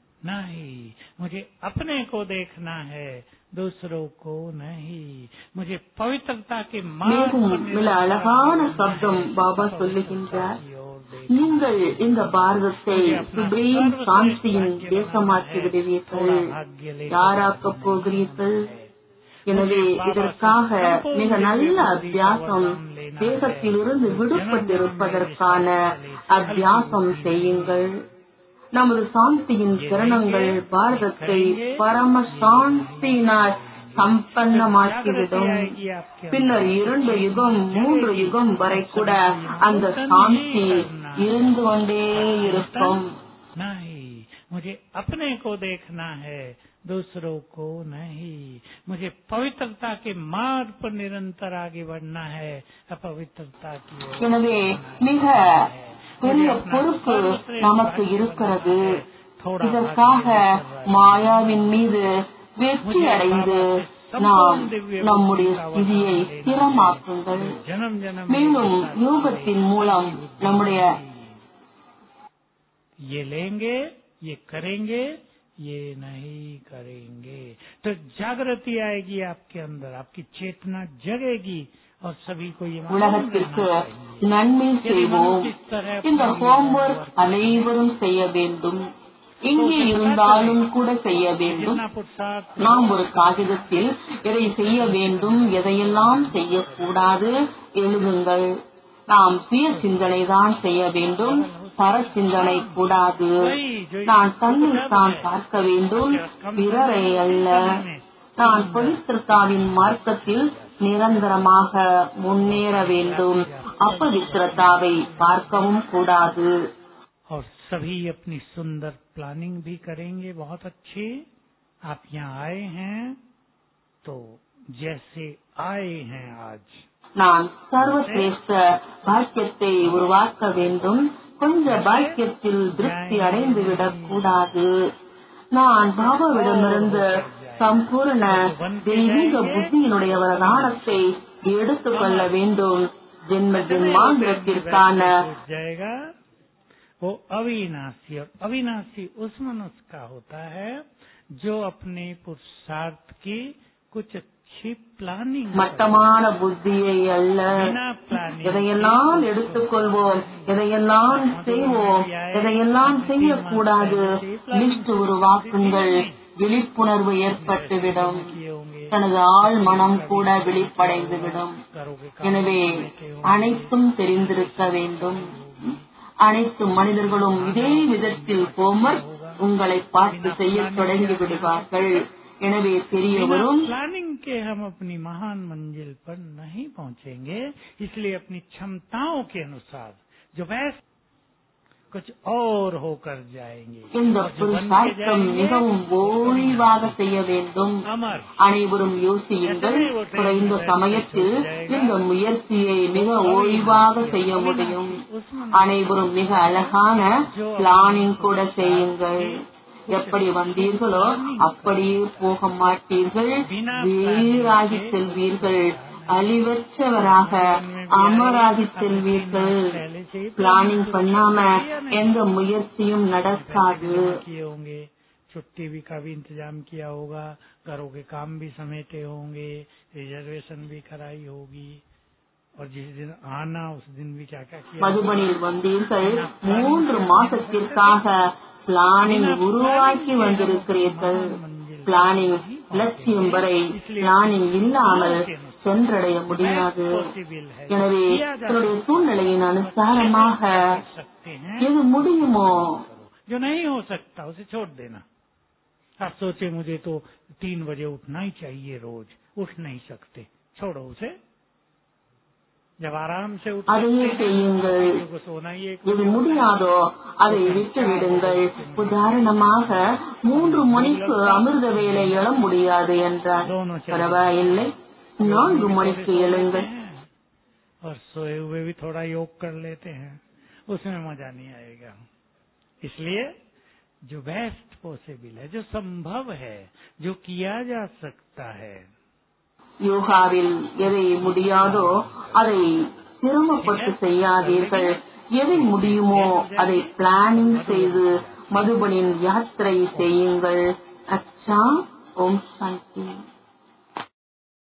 नहीं मुझे अपने को देखना है दूसरों को नहीं मुझे पवित्रता के मार्ग மேலும் पर மிக அழகான சப்தம் பாபா சொல்லுகின்றார் நீங்கள் இந்த பாரதத்தை சுப்ரீம் சாந்தியின் தேசமாக்கி விடுவீர்கள் யாராக்கப் போகிறீர்கள் எனவே இதற்காக மிக நல்ல அத்தியாசம் தேசத்திலிருந்து விடுபட்டிருப்பதற்கான அத்தியாசம் செய்யுங்கள் நமது சாந்தியின் கிரணங்கள் பாரதத்தை பரம சாந்தியினால் சம்பன்னமாக்கிவிடும் பின்னர் இரண்டு யுகம் மூன்று யுகம் வரை கூட அந்த சாந்தி இருந்து கொண்டே இருக்கும் नहीं मुझे अपने को देखना है दूसरों को नहीं मुझे पवित्रता के मार्ग पर निरंतर आगे बढ़ना है अपवित्रता की ओर எனவே மிக பெரிய பொறுப்பு நமக்கு இருக்கிறது இதற்காக மாயாவின் மீது வெற்றி அடைந்து நாம் நம்முடைய ஸ்திதியை ஸ்திரமாக்குங்கள் जन्म जन्म மேலும் யோகத்தின் மூலம் நம்முடைய ये लेंगे ये करेंगे ये नहीं करेंगे तो जागृति आएगी आपके अंदर आपकी चेतना जगेगी और सभी को ये मालूम உலகத்திற்கு रहना चाहिए। நன்மை செய்வோம் இந்த ஹோம்ஒர்க் அனைவரும் செய்ய வேண்டும் எங்கே இருந்தாலும் கூட செய்ய வேண்டும் जितना पुरुषार्थ நாம் ஒரு காகிதத்தில் எதை செய்ய வேண்டும் எதையெல்லாம் செய்யக்கூடாது எழுதுங்கள் நாம் சுய சிந்தனை தான் செய்ய வேண்டும் பர சிந்தனை கூடாது நான் தன்னை தான் பார்க்க வேண்டும் பிறரை அல்ல நான் பவித்திரதாவின் மார்க்கத்தில் நிரந்தரமாக முன்னேற வேண்டும் அப்பவித்திரதாவை பார்க்கவும் கூடாது और सभी अपनी सुंदर प्लानिंग भी करेंगे बहुत अच्छी आप यहाँ आए हैं तो जैसे आए हैं आज நான் சர்வசிரேஷ்ட பாக்கியத்தை உருவாக்க வேண்டும் கொஞ்ச பாக்கியத்தில் திருப்தி அடைந்து விடக்கூடாது நான் பாபாவிடமிருந்து சம்பூர்ண தெய்வீக புத்தியினுடைய வரதானத்தை எடுத்துக்கொள்ள வேண்டும் ஜென்ம ஜென்மாந்திரத்திற்கான टूट जाएगा वो अविनाशी और अविनाशी उस मनुष्य का होता है जो अपने पुरुषार्थ की कुछ अच्छी प्लानिंग மட்டமான புத்தியை அல்ல बिना प्लानिंग எதையெல்லாம் எடுத்துக்கொள்வோம் எதையெல்லாம் செய்வோம் எதையெல்லாம் செய்யக்கூடாது லிஸ்ட் உருவாக்குங்கள் விழிப்புணர்வு ஏற்பட்டுவிடும் किए होंगे தனது ஆள் மனம் கூட விழிப்படைந்துவிடும் करोगे எனவே அனைத்தும் தெரிந்திருக்க வேண்டும் அனைத்து மனிதர்களும் இதே விதத்தில் ஹோம்ஒர்க் உங்களை பார்த்து செய்யத் தொடங்கி விடுவார்கள் எனவே தெரிய வரும் प्लानिंग के हम अपनी महान मंजिल पर नहीं पहुंचेंगे इसलिए अपनी क्षमताओं के अनुसार जो बेस्ट कुछ और होकर जाएंगे இந்த और जो बन के புருஷார்த்தம் जाएंगे, மிகவும் ஓய்வாக செய்ய வேண்டும் अमर அனைவரும் யோசியுங்கள் குறைந்த சமயத்தில் இந்த முயற்சியை மிக ஓய்வாக செய்ய முடியும் அனைவரும் மிக அழகான பிளானிங் கூட செய்யுங்கள் எப்படி வந்தீர்களோ அப்படியே போக மாட்டீர்கள் வேறாகி செல்வீர்கள் அழிவற்றவராக அமராகி செல்வீர்கள் पहले से ही பிளானிங் பண்ணாம எந்த முயற்சியும் நடக்காது किए होंगे छुट्टी भी का भी इंतजाम किया होगा घरों के काम भी समेटे होंगे रिजर्वेशन भी कराई होगी और जिस दिन आना उस दिन भी क्या क्या किया होगा। மதுபனில் வந்தீர்கள் மூன்று மாசத்திற்காக பிளானிங் உருவாக்கி வந்திருக்கிறீர்கள் பிளானிங் லட்சியம் வரை பிளானிங் இல்லாமல் சென்றடைய முடியாது पॉसिबल है எனவே தன்னுடைய சூழ்நிலையின் அனுசாரமாக कर सकते हैं எது முடியுமோ जो नहीं हो सकता उसे छोड़ देना आप सोचे मुझे तो तीन बजे उठना ही चाहिए रोज उठ नहीं सकते छोड़ो उसे जब आराम से उठ அதையே सकते हैं, செய்யுங்கள் बच्चों को सोना ही एक எது முடியாதோ அதை விட்டு விடுங்கள் உதாரணமாக மூன்று மணிக்கு அமிர்த வேலை எழ முடியாது என்றார் பரவாயில்லை நான்கு மணிக்கு எழுங்கள் और सोए हुए भी थोड़ा योग कर लेते हैं उसमें मजा नहीं आएगा इसलिए जो बेस्ट पॉसिबल है जो संभव है जो किया जा सकता है யோகாவில் எதை முடியாதோ அதை சிரமப்பட்டு செய்யாதீர்கள் எதை முடியுமோ அதை பிளானிங் செய்து மதுபனின் யாத்திரை செய்யுங்கள் அச்சா ஓம் சாந்தி